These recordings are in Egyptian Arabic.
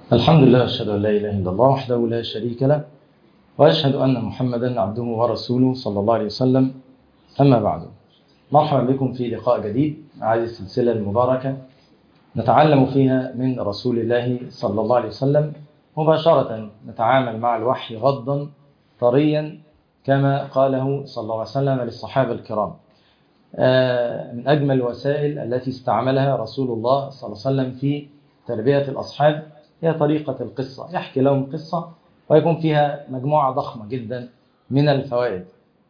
الحمد لله أشهد أن لا إله إلا الله وحده لا شريك له وأشهد أن محمدا عبده ورسوله صلى الله عليه وسلم أما بعد مرحبا بكم في لقاء جديد مع هذه السلسلة المباركة نتعلم فيها من رسول الله صلى الله عليه وسلم مباشرة نتعامل مع الوحي غضا طريا كما قاله صلى الله عليه وسلم للصحابة الكرام من أجمل الوسائل التي استعملها رسول الله صلى الله عليه وسلم في تربية الأصحاب هي طريقة القصة يحكي لهم قصة ويكون فيها مجموعة ضخمة جدا من الفوائد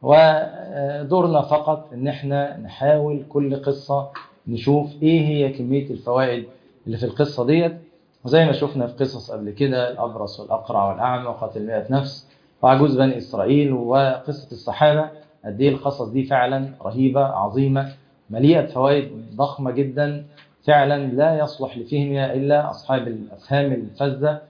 ودورنا فقط ان احنا نحاول كل قصة نشوف ايه هي كمية الفوائد اللي في القصة ديت وزي ما شفنا في قصص قبل كده الأبرص والأقرع والأعمى وقاتل مئة نفس وعجوز بني إسرائيل وقصة الصحابة قد ايه القصص دي فعلا رهيبة عظيمة مليئة فوائد ضخمة جدا فعلا لا يصلح لفهمها إلا أصحاب الأفهام الفذة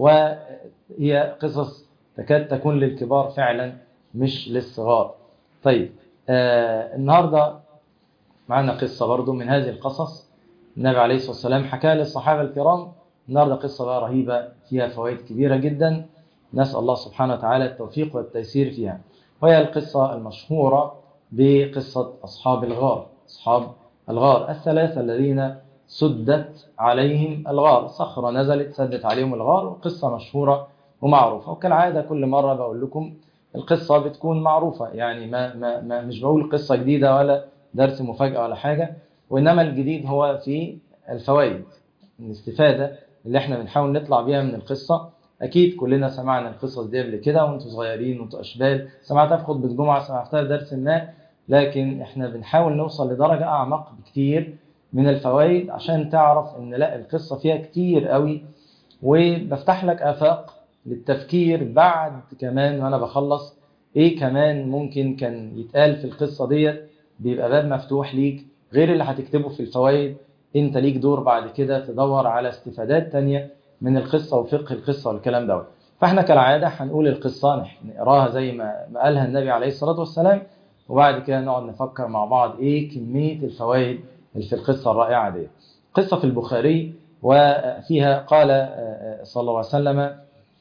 وهي قصص تكاد تكون للكبار فعلا مش للصغار طيب آه النهاردة معنا قصة برضو من هذه القصص النبي عليه الصلاة والسلام حكاها للصحابة الكرام النهاردة قصة بقى رهيبة فيها فوائد كبيرة جدا نسأل الله سبحانه وتعالى التوفيق والتيسير فيها وهي القصة المشهورة بقصة أصحاب الغار أصحاب الغار الثلاثة الذين سدت عليهم الغار صخرة نزلت سدت عليهم الغار وقصة مشهورة ومعروفة وكالعادة كل مرة بقول لكم القصة بتكون معروفة يعني ما, ما, ما مش بقول قصة جديدة ولا درس مفاجأة ولا حاجة وإنما الجديد هو في الفوائد الاستفادة اللي احنا بنحاول نطلع بيها من القصة أكيد كلنا سمعنا القصص دي قبل كده وانتوا صغيرين وانتوا أشبال سمعتها في خطبة جمعة سمعتها في درس ما لكن احنا بنحاول نوصل لدرجة أعمق بكتير من الفوائد عشان تعرف ان لا القصة فيها كتير قوي وبفتح لك آفاق للتفكير بعد كمان وانا بخلص ايه كمان ممكن كان يتقال في القصة ديت بيبقى باب مفتوح ليك غير اللي هتكتبه في الفوائد انت ليك دور بعد كده تدور على استفادات تانية من القصة وفقه القصة والكلام دوت فاحنا كالعادة هنقول القصة نقراها زي ما قالها النبي عليه الصلاة والسلام وبعد كده نقعد نفكر مع بعض ايه كمية الفوائد اللي في القصة الرائعة دي قصة في البخاري وفيها قال صلى الله عليه وسلم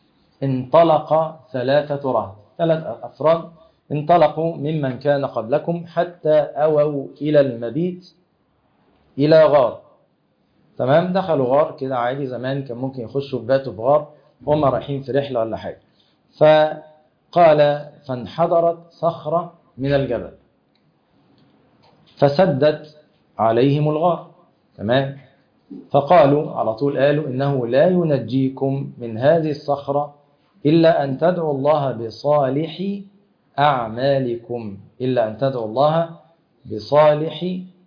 انطلق ثلاثة رهط ثلاث أفراد انطلقوا ممن كان قبلكم حتى أووا إلى المبيت إلى غار تمام دخلوا غار كده عادي زمان كان ممكن يخشوا باتوا في غار وهم رايحين في رحلة ولا حاجة فقال فانحدرت صخرة من الجبل فسدت عليهم الغار تمام فقالوا على طول قالوا إنه لا ينجيكم من هذه الصخرة إلا أن تدعوا الله بصالح أعمالكم إلا أن تدعوا الله بصالح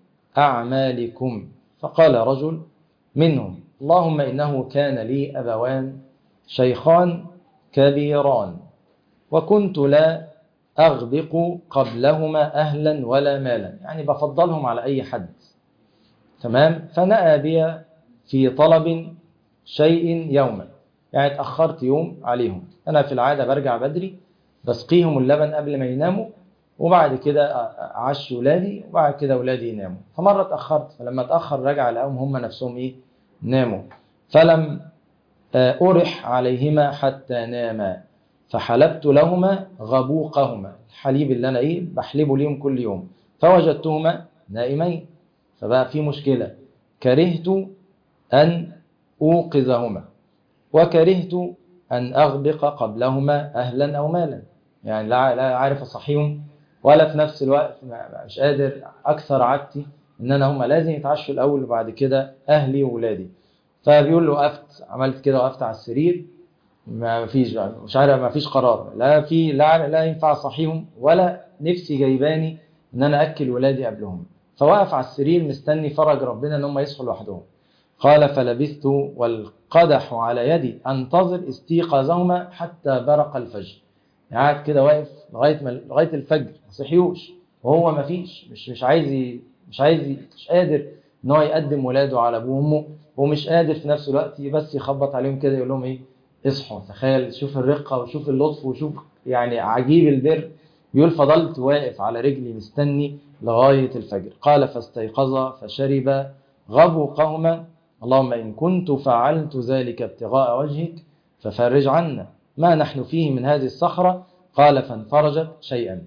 أعمالكم فقال رجل منهم اللهم إنه كان لي أبوان شيخان كبيران وكنت لا أغبق قبلهما أهلا ولا مالا يعني بفضلهم على أي حد تمام فنأى بي في طلب شيء يوما يعني اتأخرت يوم عليهم أنا في العادة برجع بدري بسقيهم اللبن قبل ما يناموا وبعد كده أعش ولادي وبعد كده ولادي يناموا فمرة اتأخرت فلما اتأخر رجع لقاهم هم نفسهم إيه ناموا فلم أرح عليهما حتى ناما فحلبت لهما غبوقهما الحليب اللي أنا إيه بحلبه ليهم كل يوم فوجدتهما نائمين فبقى في مشكلة كرهت أن أوقظهما وكرهت أن أغبق قبلهما أهلا أو مالا يعني لا عارف أصحيهم ولا في نفس الوقت مش قادر أكثر عادتي إن أنا هما لازم يتعشوا الأول وبعد كده أهلي وولادي فبيقول له وقفت عملت كده وقفت على السرير ما فيش مش عارف ما فيش قرار لا في لا لا ينفع اصحيهم ولا نفسي جايباني ان انا اكل ولادي قبلهم فوقف على السرير مستني فرج ربنا ان هم يصحوا لوحدهم قال فلبثت والقدح على يدي انتظر استيقاظهما حتى برق الفجر قاعد كده واقف لغايه ما لغايه الفجر ما صحيوش وهو ما فيش مش مش عايز مش عايز مش قادر ان هو يقدم ولاده على ابوه وامه ومش قادر في نفس الوقت بس يخبط عليهم كده يقول لهم ايه اصحوا تخيل شوف الرقة وشوف اللطف وشوف يعني عجيب البر بيقول فضلت واقف على رجلي مستني لغاية الفجر قال فاستيقظ فشرب غبوقهما اللهم إن كنت فعلت ذلك ابتغاء وجهك ففرج عنا ما نحن فيه من هذه الصخرة قال فانفرجت شيئا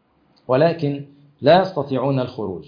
ولكن لا يستطيعون الخروج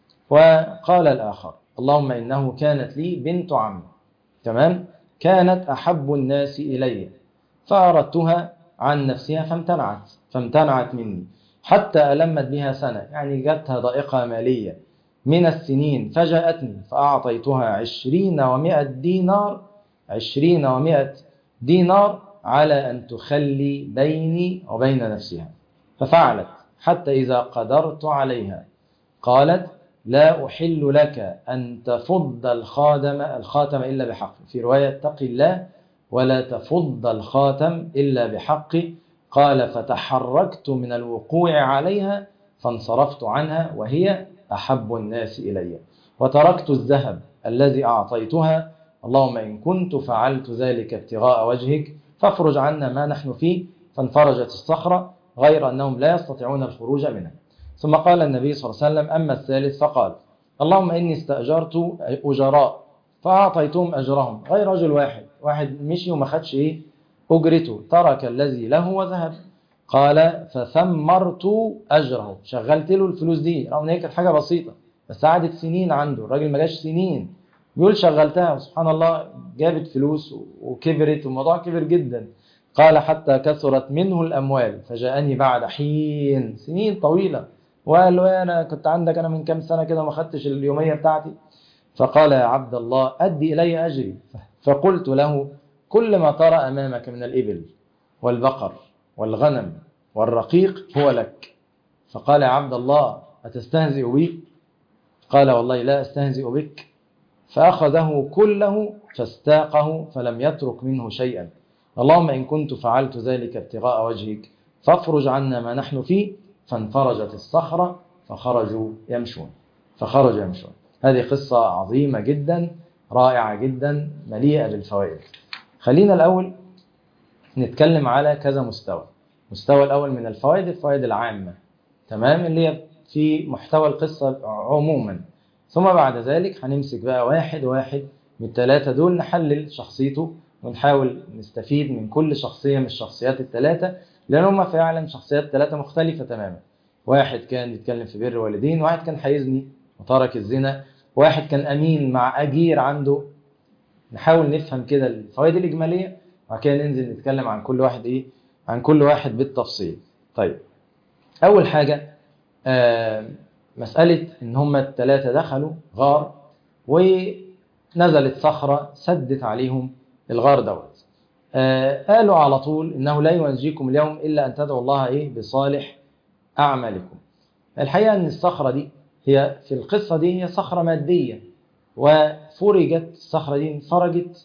وقال الآخر اللهم إنه كانت لي بنت عم تمام كانت أحب الناس إلي فأردتها عن نفسها فامتنعت فامتنعت مني حتى ألمت بها سنة يعني جاتها ضائقة مالية من السنين فجاءتني فأعطيتها عشرين ومائة دينار عشرين ومائة دينار على أن تخلي بيني وبين نفسها ففعلت حتى إذا قدرت عليها قالت لا أحل لك أن تفض الخاتم الخاتم إلا بحق في رواية اتق الله ولا تفض الخاتم إلا بحق قال فتحركت من الوقوع عليها فانصرفت عنها وهي أحب الناس إلي وتركت الذهب الذي أعطيتها اللهم إن كنت فعلت ذلك ابتغاء وجهك فافرج عنا ما نحن فيه فانفرجت الصخرة غير أنهم لا يستطيعون الخروج منها ثم قال النبي صلى الله عليه وسلم أما الثالث فقال اللهم إني استأجرت أجراء فأعطيتهم أجرهم غير رجل واحد واحد مشي وما خدش إيه أجرته ترك الذي له وذهب قال فثمرت أجره شغلت له الفلوس دي رغم إن هي كانت حاجة بسيطة بس قعدت سنين عنده الراجل ما جاش سنين بيقول شغلتها سبحان الله جابت فلوس وكبرت والموضوع كبر جدا قال حتى كثرت منه الأموال فجاءني بعد حين سنين طويلة وقال له أنا كنت عندك أنا من كام سنة كده ما خدتش اليومية بتاعتي فقال يا عبد الله أدي إلي أجري فقلت له كل ما ترى أمامك من الإبل والبقر والغنم والرقيق هو لك فقال يا عبد الله أتستهزئ بي قال والله لا أستهزئ بك فأخذه كله فاستاقه فلم يترك منه شيئا اللهم إن كنت فعلت ذلك ابتغاء وجهك فافرج عنا ما نحن فيه فانفرجت الصخرة فخرجوا يمشون فخرجوا يمشون هذه قصة عظيمة جدا رائعة جدا مليئة بالفوائد خلينا الأول نتكلم على كذا مستوى المستوى الأول من الفوائد الفوائد العامة تمام اللي هي في محتوى القصة عموما ثم بعد ذلك هنمسك بقى واحد واحد من الثلاثة دول نحلل شخصيته ونحاول نستفيد من كل شخصية من الشخصيات الثلاثة لأن هما فعلا شخصيات ثلاثة مختلفة تماما واحد كان بيتكلم في بر والدين واحد كان حيزني وترك الزنا واحد كان أمين مع أجير عنده نحاول نفهم كده الفوائد الإجمالية وبعد كده ننزل نتكلم عن كل واحد إيه عن كل واحد بالتفصيل طيب أول حاجة آه مسألة إن هما الثلاثة دخلوا غار ونزلت صخرة سدت عليهم الغار دوت آه قالوا على طول إنه لا ينجيكم اليوم إلا أن تدعوا الله إيه بصالح أعمالكم الحقيقة أن الصخرة دي هي في القصة دي هي صخرة مادية وفرجت الصخرة دي انفرجت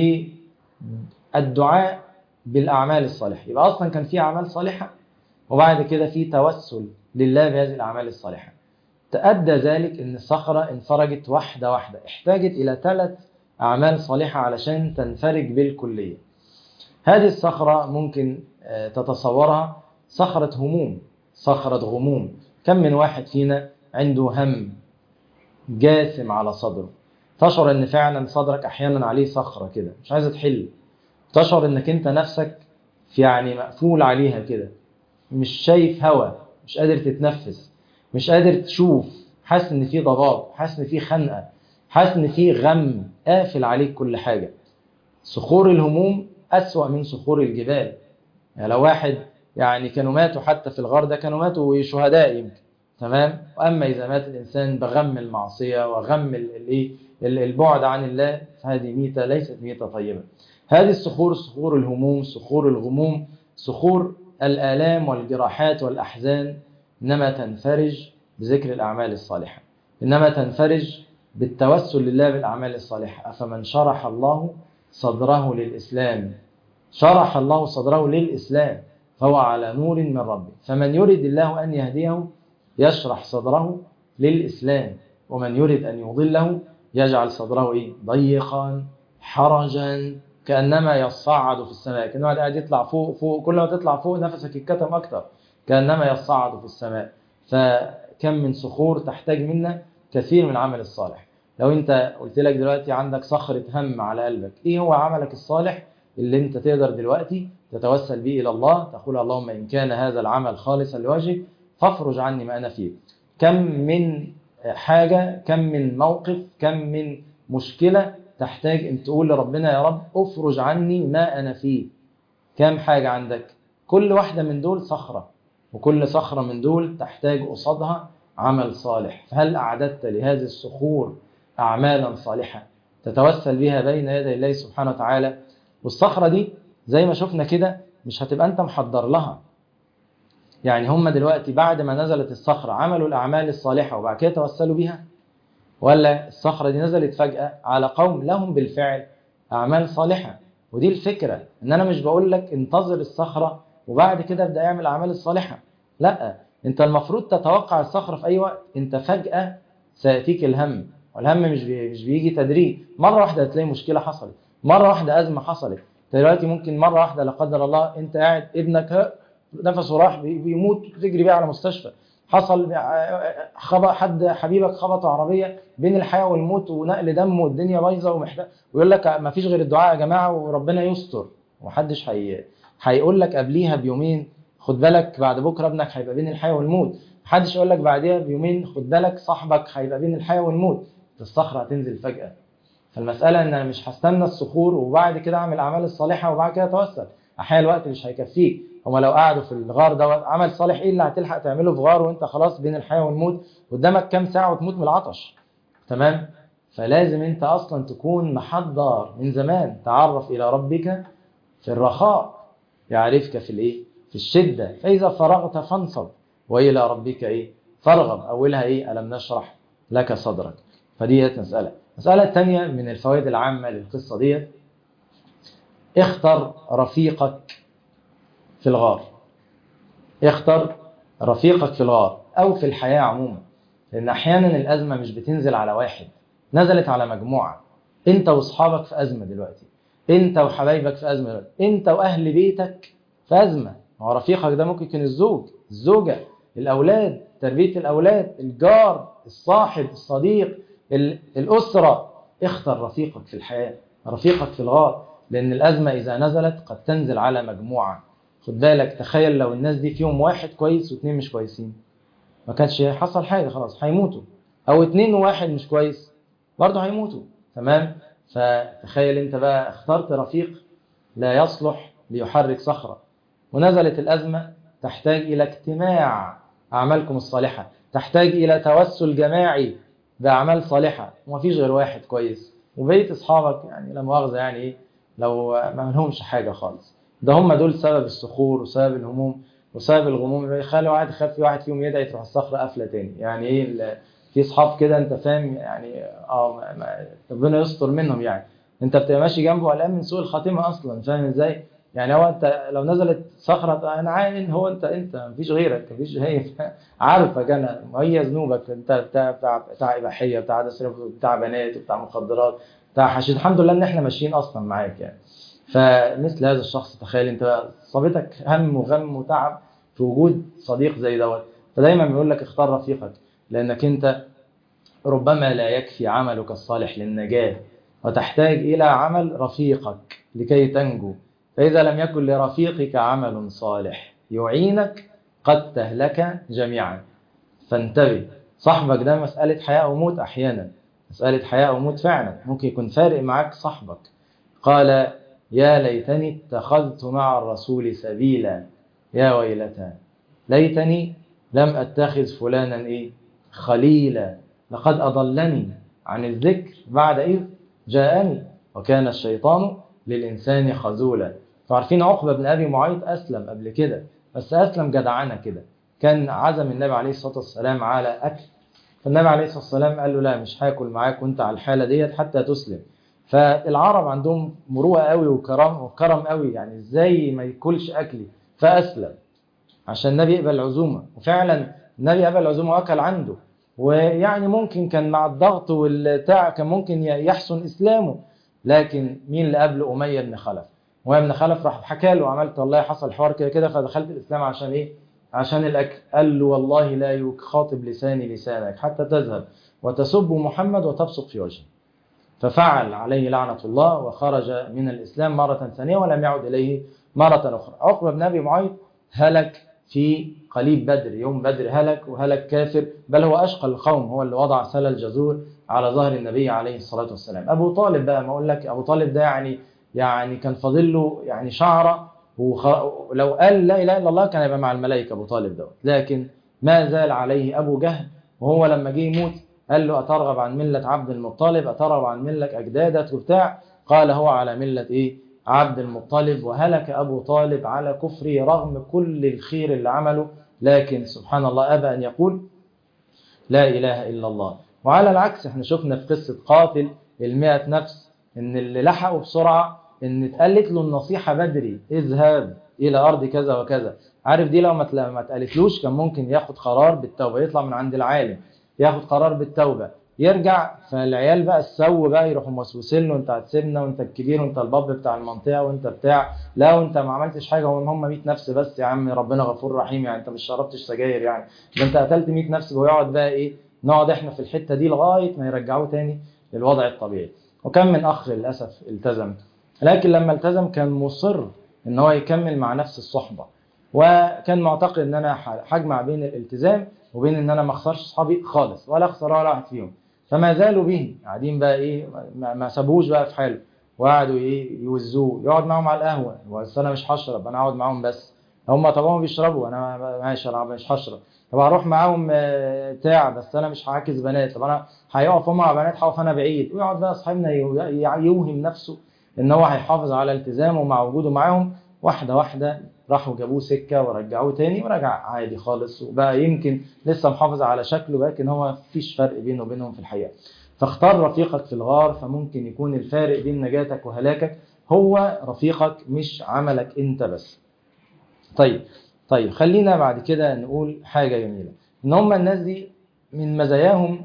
بالدعاء بالأعمال الصالحة يبقى أصلا كان في أعمال صالحة وبعد كده في توسل لله بهذه الأعمال الصالحة تأدى ذلك أن الصخرة انفرجت واحدة واحدة احتاجت إلى ثلاث أعمال صالحة علشان تنفرج بالكلية هذه الصخرة ممكن تتصورها صخرة هموم صخرة غموم كم من واحد فينا عنده هم جاثم على صدره تشعر ان فعلا صدرك احيانا عليه صخرة كده مش عايزة تحل تشعر انك انت نفسك في يعني مقفول عليها كده مش شايف هوا مش قادر تتنفس مش قادر تشوف حاسس ان في ضباب حاسس ان في خنقة حاسس ان في غم قافل عليك كل حاجة صخور الهموم أسوأ من صخور الجبال يعني لو واحد يعني كانوا ماتوا حتى في الغار ده كانوا ماتوا شهداء يمكن تمام واما اذا مات الانسان بغم المعصيه وغم الايه البعد عن الله فهذه ميته ليست ميته طيبه هذه الصخور صخور الهموم صخور الغموم صخور الالام والجراحات والاحزان انما تنفرج بذكر الاعمال الصالحه انما تنفرج بالتوسل لله بالاعمال الصالحه افمن شرح الله صدره للاسلام شرح الله صدره للاسلام فهو على نور من ربه فمن يرد الله أن يهديه يشرح صدره للإسلام ومن يرد أن يضله يجعل صدره إيه؟ ضيقا حرجا كأنما يصعد في السماء كأنه قاعد يطلع فوق فوق كل ما تطلع فوق نفسك يتكتم أكتر كأنما يصعد في السماء فكم من صخور تحتاج منا كثير من العمل الصالح لو انت قلت لك دلوقتي عندك صخرة هم على قلبك ايه هو عملك الصالح اللي انت تقدر دلوقتي تتوسل به الى الله تقول اللهم ان كان هذا العمل خالصا لوجهك فافرج عني ما انا فيه كم من حاجة كم من موقف كم من مشكلة تحتاج ان تقول لربنا يا رب افرج عني ما انا فيه كم حاجة عندك كل واحدة من دول صخرة وكل صخرة من دول تحتاج قصادها عمل صالح فهل أعددت لهذه الصخور أعمالا صالحة تتوسل بها بين يدي الله سبحانه وتعالى والصخرة دي زي ما شفنا كده مش هتبقى أنت محضر لها يعني هم دلوقتي بعد ما نزلت الصخرة عملوا الأعمال الصالحة وبعد كده توسلوا بيها ولا الصخرة دي نزلت فجأة على قوم لهم بالفعل أعمال صالحة ودي الفكرة إن أنا مش بقول لك انتظر الصخرة وبعد كده ابدأ اعمل الأعمال الصالحة لا أنت المفروض تتوقع الصخرة في أي وقت أنت فجأة سيأتيك الهم والهم مش بي... مش بيجي تدريج مرة واحدة هتلاقي مشكلة حصلت مرة واحدة أزمة حصلت دلوقتي ممكن مرة واحدة لا قدر الله أنت قاعد ابنك نفسه راح بيموت تجري بيه على مستشفى حصل خبط حد حبيبك خبطه عربيه بين الحياه والموت ونقل دم والدنيا بايظه ومحتاج ويقول لك ما فيش غير الدعاء يا جماعه وربنا يستر ومحدش هي هيقول لك قبليها بيومين خد بالك بعد بكره ابنك هيبقى بين الحياه والموت محدش يقول لك بعديها بيومين خد بالك صاحبك هيبقى بين الحياه والموت الصخره هتنزل فجاه فالمساله ان انا مش هستنى الصخور وبعد كده اعمل الاعمال الصالحه وبعد كده اتوسل احيانا الوقت مش هيكفيك هما لو قعدوا في الغار دوت عمل صالح ايه اللي هتلحق تعمله في غار وانت خلاص بين الحياه والموت قدامك كام ساعه وتموت من العطش تمام فلازم انت اصلا تكون محضر من زمان تعرف الى ربك في الرخاء يعرفك في الايه في الشده فاذا فرغت فانصب والى ربك ايه فارغب اولها ايه الم نشرح لك صدرك فديت مساله المساله الثانيه من الفوائد العامه للقصه ديت اختر رفيقك في الغار اختر رفيقك في الغار او في الحياة عموما لان احيانا الازمة مش بتنزل على واحد نزلت على مجموعة انت واصحابك في ازمة دلوقتي انت وحبايبك في ازمة دلوقتي انت واهل بيتك في ازمة هو رفيقك ده ممكن يكون الزوج الزوجة الاولاد تربية الاولاد الجار الصاحب الصديق الاسرة اختر رفيقك في الحياة رفيقك في الغار لان الازمة اذا نزلت قد تنزل على مجموعة خد بالك تخيل لو الناس دي فيهم واحد كويس واثنين مش كويسين ما كانش حصل حاجه خلاص هيموتوا او اتنين وواحد مش كويس برضه هيموتوا تمام فتخيل انت بقى اخترت رفيق لا يصلح ليحرك صخره ونزلت الازمه تحتاج الى اجتماع اعمالكم الصالحه تحتاج الى توسل جماعي باعمال صالحه ومفيش غير واحد كويس وبقيه اصحابك يعني لا مؤاخذه يعني ايه لو ما لهمش حاجه خالص ده هم دول سبب الصخور وسبب الهموم وسبب الغموم خلي واحد خاف في واحد فيهم يدعي تروح الصخره قافله تاني يعني ايه في اصحاب كده انت فاهم يعني اه ربنا يستر منهم يعني انت بتبقى ماشي جنبه قلقان من سوء الخاتمه اصلا فاهم ازاي؟ يعني هو انت لو نزلت صخره انا عارف هو انت انت مفيش غيرك مفيش هي عارفك انا وهي ذنوبك انت بتاع بتاع بتاع اباحيه بتاع دسرف بتاع بنات وبتاع مخدرات بتاع حشيش الحمد لله ان احنا ماشيين اصلا معاك يعني فمثل هذا الشخص تخيل انت صابتك هم وغم وتعب في وجود صديق زي دوت فدايما بيقول لك اختار رفيقك لانك انت ربما لا يكفي عملك الصالح للنجاة وتحتاج الى عمل رفيقك لكي تنجو فاذا لم يكن لرفيقك عمل صالح يعينك قد تهلك جميعا فانتبه صاحبك ده مسألة حياة أو موت أحيانا مسألة حياة أو موت فعلا ممكن يكون فارق معاك صاحبك قال يا ليتني اتخذت مع الرسول سبيلا يا ويلتى ليتني لم اتخذ فلانا ايه خليلا لقد اضلني عن الذكر بعد اذ جاءني وكان الشيطان للانسان خذولا فعارفين عقبه بن ابي معيط اسلم قبل كده بس اسلم جدعانه كده كان عزم النبي عليه الصلاه والسلام على اكل فالنبي عليه الصلاه والسلام قال له لا مش هاكل معاك وانت على الحاله ديت حتى تسلم فالعرب عندهم مروءه قوي وكرم وكرم قوي يعني ازاي ما ياكلش اكلي فاسلم عشان النبي يقبل العزومه وفعلا النبي قبل العزومه واكل عنده ويعني ممكن كان مع الضغط والبتاع كان ممكن يحسن اسلامه لكن مين اللي قبله اميه بن خلف اميه بن خلف راح حكى له عملت والله حصل حوار كده كده فدخلت الاسلام عشان ايه عشان الاكل قال له والله لا يخاطب لساني لسانك حتى تذهب وتسب محمد وتبصق في وجهه ففعل عليه لعنة الله وخرج من الإسلام مرة ثانية ولم يعد إليه مرة أخرى عقبة بن أبي معيط هلك في قليب بدر يوم بدر هلك وهلك كافر بل هو أشقى القوم هو اللي وضع سل الجزور على ظهر النبي عليه الصلاة والسلام أبو طالب بقى ما أقول لك أبو طالب ده يعني يعني كان فاضل له يعني شعرة وخ... لو قال لا إله إلا الله كان يبقى مع الملائكة أبو طالب دوت لكن ما زال عليه أبو جهل وهو لما جه يموت قال له أترغب عن ملة عبد المطلب أترغب عن ملة أجدادك وبتاع قال هو على ملة إيه عبد المطلب وهلك أبو طالب على كفره رغم كل الخير اللي عمله لكن سبحان الله أبى أن يقول لا إله إلا الله وعلى العكس احنا شفنا في قصة قاتل المئة نفس ان اللي لحقوا بسرعة ان اتقالت له النصيحة بدري اذهب الى ارض كذا وكذا عارف دي لو ما تلا- ما اتقالتلوش كان ممكن ياخد قرار بالتوبة يطلع من عند العالم ياخد قرار بالتوبة يرجع فالعيال بقى السو بقى يروحوا موسوسين له انت هتسيبنا وانت الكبير وانت الباب بتاع المنطقه وانت بتاع لا وانت ما عملتش حاجه هم هم 100 نفس بس يا عم ربنا غفور رحيم يعني انت مش شربتش سجاير يعني ده انت قتلت 100 نفس ويقعد بقى ايه نقعد احنا في الحته دي لغايه ما يرجعوه تاني للوضع الطبيعي وكم من اخ للاسف التزم لكن لما التزم كان مصر ان هو يكمل مع نفس الصحبه وكان معتقد ان انا هجمع بين الالتزام وبين ان انا ما اخسرش اصحابي خالص ولا اخسر ولا واحد فيهم فما زالوا به قاعدين بقى ايه ما, ما سابوهوش بقى في حاله وقعدوا ايه يوزوه يقعد معاهم على القهوه بس انا مش هشرب انا هقعد معاهم بس هم طبعا بيشربوا انا ماشي انا مش هشرب طب هروح معاهم آه، بتاع بس انا مش هعاكس بنات طب انا هيقف هم مع بنات هقف انا بعيد ويقعد بقى صاحبنا يو- يوهم نفسه ان هو هيحافظ على التزامه مع وجوده معاهم واحده واحده راحوا جابوه سكه ورجعوه تاني ورجع عادي خالص وبقى يمكن لسه محافظ على شكله لكن هو مفيش فرق بينه وبينهم في الحقيقه فاختار رفيقك في الغار فممكن يكون الفارق بين نجاتك وهلاكك هو رفيقك مش عملك انت بس طيب طيب خلينا بعد كده نقول حاجة جميلة ان هم الناس دي من مزاياهم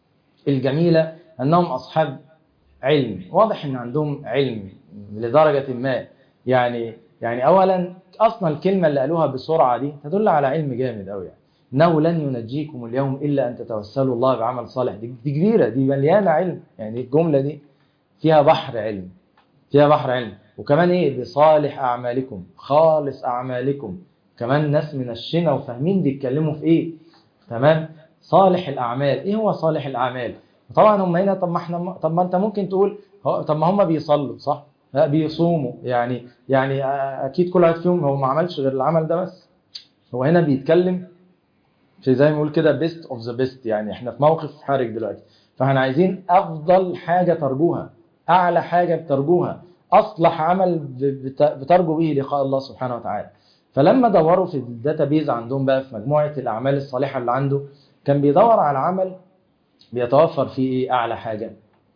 الجميلة انهم اصحاب علم واضح ان عندهم علم لدرجة ما يعني يعني اولا اصلا الكلمة اللي قالوها بسرعة دي تدل على علم جامد قوي يعني انه لن ينجيكم اليوم الا ان تتوسلوا الله بعمل صالح دي, دي كبيرة دي مليانة علم يعني الجملة دي فيها بحر علم فيها بحر علم وكمان ايه بصالح اعمالكم خالص اعمالكم كمان ناس من الشنا وفاهمين بيتكلموا في ايه تمام صالح الاعمال ايه هو صالح الاعمال طبعا هم هنا طب ما احنا طب ما انت ممكن تقول هو- طب ما هم بيصلوا صح لا بيصوموا يعني يعني اكيد كل واحد فيهم هو ما عملش غير العمل ده بس هو هنا بيتكلم في زي ما بنقول كده بيست اوف ذا بيست يعني احنا في موقف حرج دلوقتي فاحنا عايزين افضل حاجه ترجوها اعلى حاجه بترجوها اصلح عمل ب- بت- بترجو به لقاء الله سبحانه وتعالى فلما دوروا في الداتابيز عندهم بقى في مجموعه الاعمال الصالحه اللي عنده كان بيدور على عمل بيتوفر فيه ايه اعلى حاجه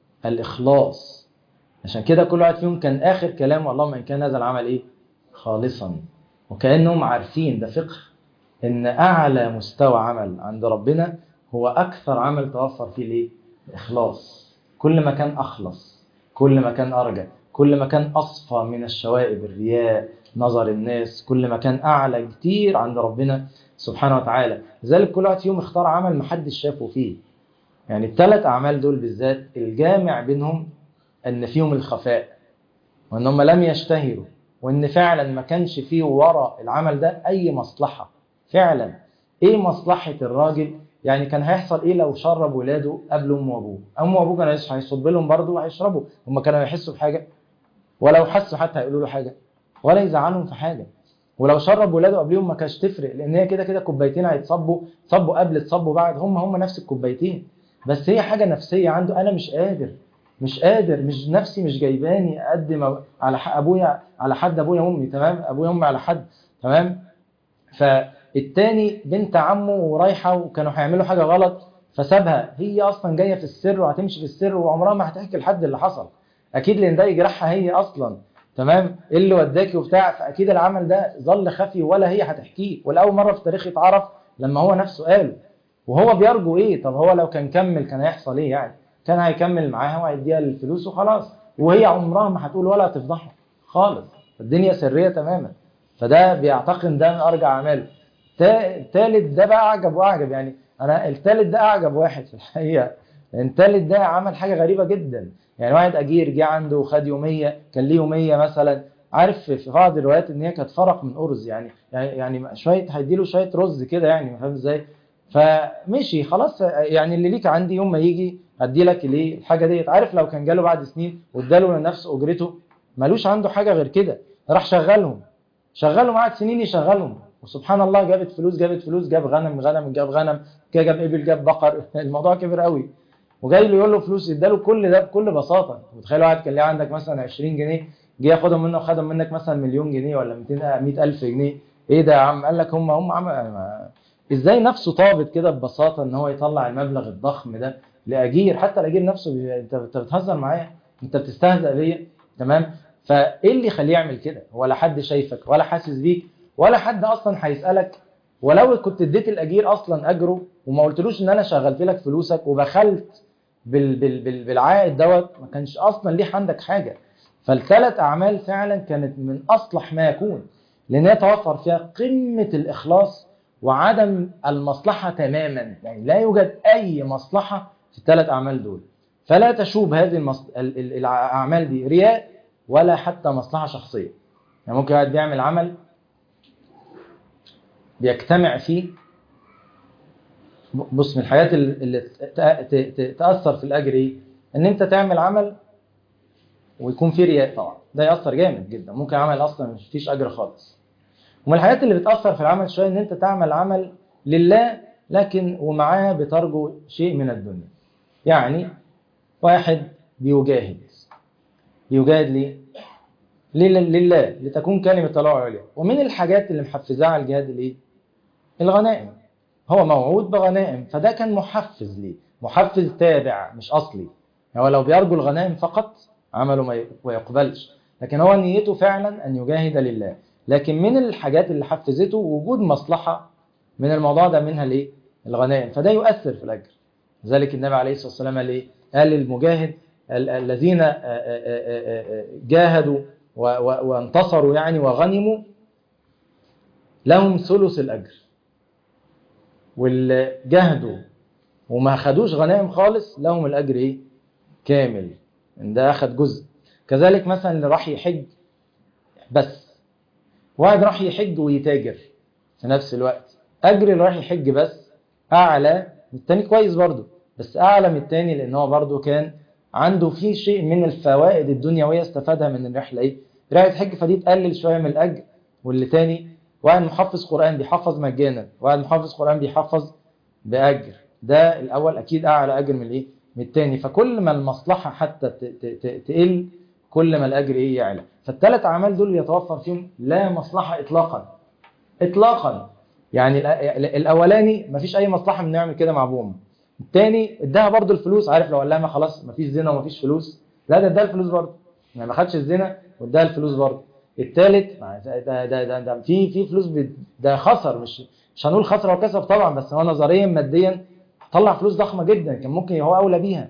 الاخلاص عشان كده كل واحد فيهم كان اخر كلامه اللهم ان كان هذا العمل ايه خالصا وكانهم عارفين ده فقه ان اعلى مستوى عمل عند ربنا هو اكثر عمل توفر فيه الايه الاخلاص كل ما كان اخلص كل ما كان ارجى كل ما كان اصفى من الشوائب الرياء نظر الناس كل ما كان اعلى كتير عند ربنا سبحانه وتعالى لذلك كل واحد فيهم اختار عمل محدش شافه فيه يعني الثلاث اعمال دول بالذات الجامع بينهم ان فيهم الخفاء وان هم لم يشتهروا وان فعلا ما كانش فيه وراء العمل ده اي مصلحه فعلا ايه مصلحه الراجل يعني كان هيحصل ايه لو شرب ولاده قبل امه وابوه امه وابوه كانوا هيص- هيصب لهم برضه وهيشربوا هم كانوا هيحسوا بحاجه ولو حسوا حتى هيقولوا له حاجه ولا يزعلهم في حاجه ولو شرب ولاده قبلهم ما كانش تفرق لان هي كده كده كوبايتين هيتصبوا صبوا قبل تصبوا بعد هم هم نفس الكوبايتين بس هي حاجه نفسيه عنده انا مش قادر مش قادر مش نفسي مش جايباني اقدم على حق ابويا على حد ابويا وامي تمام ابويا وامي على حد تمام فالتاني بنت عمه ورايحه وكانوا هيعملوا حاجه غلط فسابها هي اصلا جايه في السر وهتمشي في السر وعمرها ما هتحكي لحد اللي حصل اكيد لان ده يجرحها هي اصلا تمام ايه اللي وداكي وبتاع فاكيد العمل ده ظل خفي ولا هي هتحكيه ولاول مره في التاريخ يتعرف لما هو نفسه قاله وهو بيرجو ايه طب هو لو كان كمل كان هيحصل ايه يعني كان هيكمل معاها وهيديها الفلوس وخلاص وهي عمرها ما هتقول ولا هتفضحه خالص الدنيا سريه تماما فده بيعتقد ده من ارجع اعماله تا- التالت ده بقى اعجب واعجب يعني انا التالت ده اعجب واحد في الحقيقه لان التالت ده عمل حاجه غريبه جدا يعني واحد اجير جه عنده وخد يوميه كان ليه يوميه مثلا عارف في في بعض الروايات ان هي كانت فرق من ارز يعني يعني يعني شويه هيديله شويه رز كده يعني فاهم ازاي فمشي خلاص يعني اللي ليك عندي يوم ما يجي ادي لك الايه الحاجه ديت عارف لو كان جاله بعد سنين واداله لنفس اجرته ملوش عنده حاجه غير كده راح شغلهم شغلهم قعد سنين يشغلهم وسبحان الله جابت فلوس جابت فلوس جاب غنم غنم جاب غنم جاب ابل جاب بقر الموضوع كبر قوي وجاي له يقول له فلوس اداله كل ده بكل بساطه متخيل واحد كان ليه عندك مثلا 20 جنيه جه ياخدهم منه وخدهم منك مثلا مليون جنيه ولا 200 100000 جنيه ايه ده يا عم قال لك هم هم عم... ازاي نفسه طابت كده ببساطه ان هو يطلع المبلغ الضخم ده لاجير حتى الاجير نفسه بي... انت انت بتهزر معايا انت بتستهزأ بيا تمام فايه اللي يخليه يعمل كده ولا حد شايفك ولا حاسس بيك ولا حد اصلا هيسالك ولو كنت اديت الاجير اصلا اجره وما قلتلوش ان انا شغلت لك فلوسك وبخلت بال... بال... بال... بالعائد دوت ما كانش اصلا ليه عندك حاجه فالثلاث اعمال فعلا كانت من اصلح ما يكون لان هي توفر فيها قمه الاخلاص وعدم المصلحه تماما يعني لا يوجد اي مصلحه في الثلاث اعمال دول فلا تشوب هذه المص... ال- ال- الاعمال دي رياء ولا حتى مصلحه شخصيه يعني ممكن واحد بيعمل عمل بيجتمع فيه بص من الحاجات اللي ت- ت- ت- تاثر في الاجر ايه ان انت تعمل عمل ويكون فيه رياء طبعا ده ياثر جامد جدا ممكن عمل اصلا مش فيش اجر خالص ومن الحاجات اللي بتاثر في العمل شويه ان انت تعمل عمل لله لكن ومعاه بترجو شيء من الدنيا يعني واحد بيجاهد بيجاهد ليه لله لله لتكون كلمة الله عليا ومن الحاجات اللي محفزاه على الجهاد الايه الغنائم هو موعود بغنائم فده كان محفز ليه محفز تابع مش اصلي هو لو بيرجو الغنائم فقط عمله ما ي- ما يقبلش لكن هو نيته فعلا ان يجاهد لله لكن من الحاجات اللي حفزته وجود مصلحة من الموضوع ده منها الايه الغنائم فده يؤثر في الاجر لذلك النبي عليه الصلاه والسلام قال ايه قال للمجاهد ال- الذين آه، آه، آه، آه، جاهدوا و- و- وانتصروا يعني وغنموا لهم ثلث الاجر واللي جاهدوا وما خدوش غنائم خالص لهم الاجر ايه كامل ان ده اخد جزء كذلك مثلا اللي راح يحج بس واحد راح يحج ويتاجر في نفس الوقت اجر اللي راح يحج بس اعلى من التاني كويس برضه بس اعلى من التاني لان هو برضه كان عنده فيه شيء من الفوائد الدنيويه استفادها من الرحله ايه رحله حج فدي تقلل شويه من الاجر واللي تاني واحد محفظ قران بيحفظ مجانا واحد محفظ قران بيحفظ باجر ده الاول اكيد اعلى اجر من الايه من التاني فكل ما المصلحه حتى ت- ت- ت- تقل كل ما الاجر ايه يعلى فالثلاث اعمال دول يتوفر فيهم لا مصلحه اطلاقا اطلاقا يعني الأ- الاولاني مفيش اي مصلحه من نعمل كده مع ابوهم التاني اداها برضو الفلوس عارف لو قال لها ما خلاص مفيش زنا ومفيش فلوس لا ده اداها الفلوس برضو يعني ما خدش الزنا واداها الفلوس برضو التالت ما ده ده ده, ده, ده في في فلوس بت- ده خسر مش مش هنقول خسر وكسب طبعا بس هو نظريا ماديا طلع فلوس ضخمه جدا كان ممكن هو اولى بيها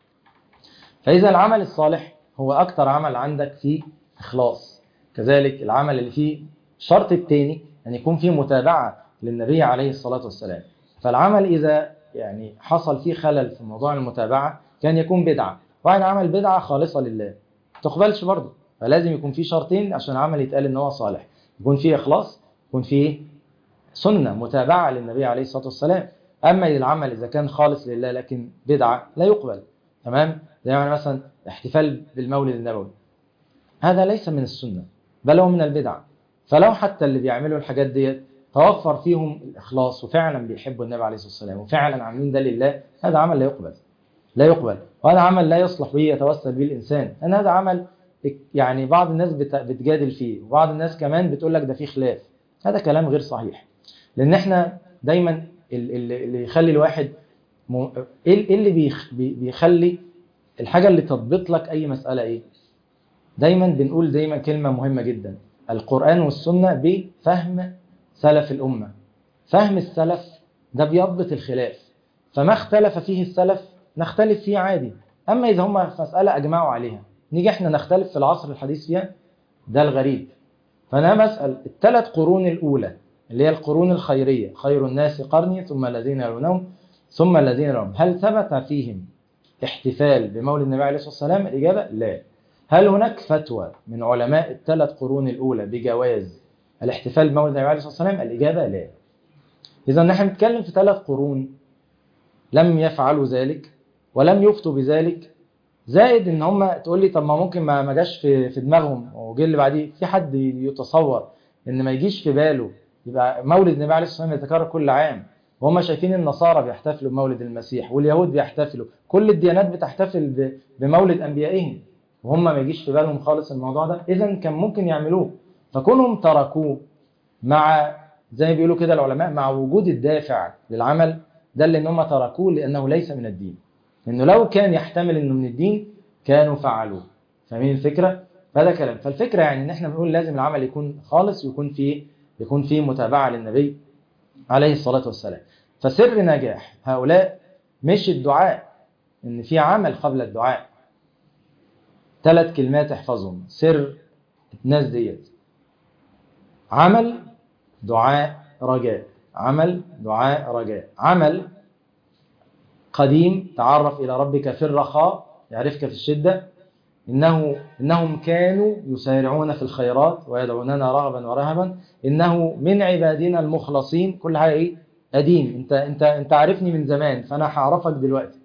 فاذا العمل الصالح هو اكتر عمل عندك فيه اخلاص كذلك العمل اللي فيه الشرط الثاني ان يكون فيه متابعه للنبي عليه الصلاه والسلام فالعمل اذا يعني حصل فيه خلل في موضوع المتابعه كان يكون بدعه واحد عمل بدعه خالصه لله ما تقبلش برضه فلازم يكون فيه شرطين عشان العمل يتقال ان هو صالح يكون فيه اخلاص يكون فيه سنه متابعه للنبي عليه الصلاه والسلام اما العمل اذا كان خالص لله لكن بدعه لا يقبل تمام زي يعني مثلا احتفال بالمولد النبوي هذا ليس من السنه بل هو من البدع فلو حتى اللي بيعملوا الحاجات ديت توفر فيهم الاخلاص وفعلا بيحبوا النبي عليه الصلاه والسلام وفعلا عاملين ده لله هذا عمل لا يقبل لا يقبل وهذا عمل لا يصلح به يتوسل به الانسان لان هذا عمل يعني بعض الناس بت- بتجادل فيه وبعض الناس كمان بتقول لك ده فيه خلاف هذا كلام غير صحيح لان احنا دايما ال- ال- اللي يخلي الواحد م... ايه إيه اللي بيخ... بي- بيخلي الحاجه اللي تضبط لك اي مساله ايه دايما بنقول دايما كلمه مهمه جدا القران والسنه بفهم سلف الامه فهم السلف ده بيضبط الخلاف فما اختلف فيه السلف نختلف فيه عادي اما اذا هم في مساله اجمعوا عليها نيجي احنا نختلف في العصر الحديث فيها ده الغريب فانا بسال الثلاث قرون الاولى اللي هي القرون الخيريه خير الناس قرني ثم الذين يلونهم ثم الذين يلونهم هل ثبت فيهم احتفال بمولد النبي عليه الصلاة والسلام الإجابة لا هل هناك فتوى من علماء الثلاث قرون الأولى بجواز الاحتفال بمولد النبي عليه الصلاة والسلام الإجابة لا إذا نحن نتكلم في ثلاث قرون لم يفعلوا ذلك ولم يفتوا بذلك زائد ان هم تقول لي طب ما ممكن ما ما جاش في في دماغهم وجه اللي بعديه في حد يتصور ان ما يجيش في باله يبقى مولد النبي عليه الصلاه والسلام يتكرر كل عام وهم شايفين النصارى بيحتفلوا بمولد المسيح واليهود بيحتفلوا كل الديانات بتحتفل ب- بمولد انبيائهم وهم ما يجيش في بالهم خالص الموضوع ده اذا كان ممكن يعملوه فكونهم تركوه مع زي ما بيقولوا كده العلماء مع وجود الدافع للعمل ده اللي ان هم تركوه لانه ليس من الدين انه لو كان يحتمل انه من الدين كانوا فعلوه فاهمين الفكره فهذا كلام فالفكره يعني ان احنا بنقول لازم العمل يكون خالص ويكون فيه يكون فيه متابعه للنبي عليه الصلاه والسلام فسر نجاح هؤلاء مش الدعاء ان في عمل قبل الدعاء ثلاث كلمات احفظهم سر الناس ديت عمل دعاء رجاء عمل دعاء رجاء عمل قديم تعرف إلى ربك في الرخاء يعرفك في الشدة إنه إنهم كانوا يسارعون في الخيرات ويدعوننا رغبا ورهبا إنه من عبادنا المخلصين كل حاجة إيه قديم أنت أنت أنت عارفني من زمان فأنا هعرفك دلوقتي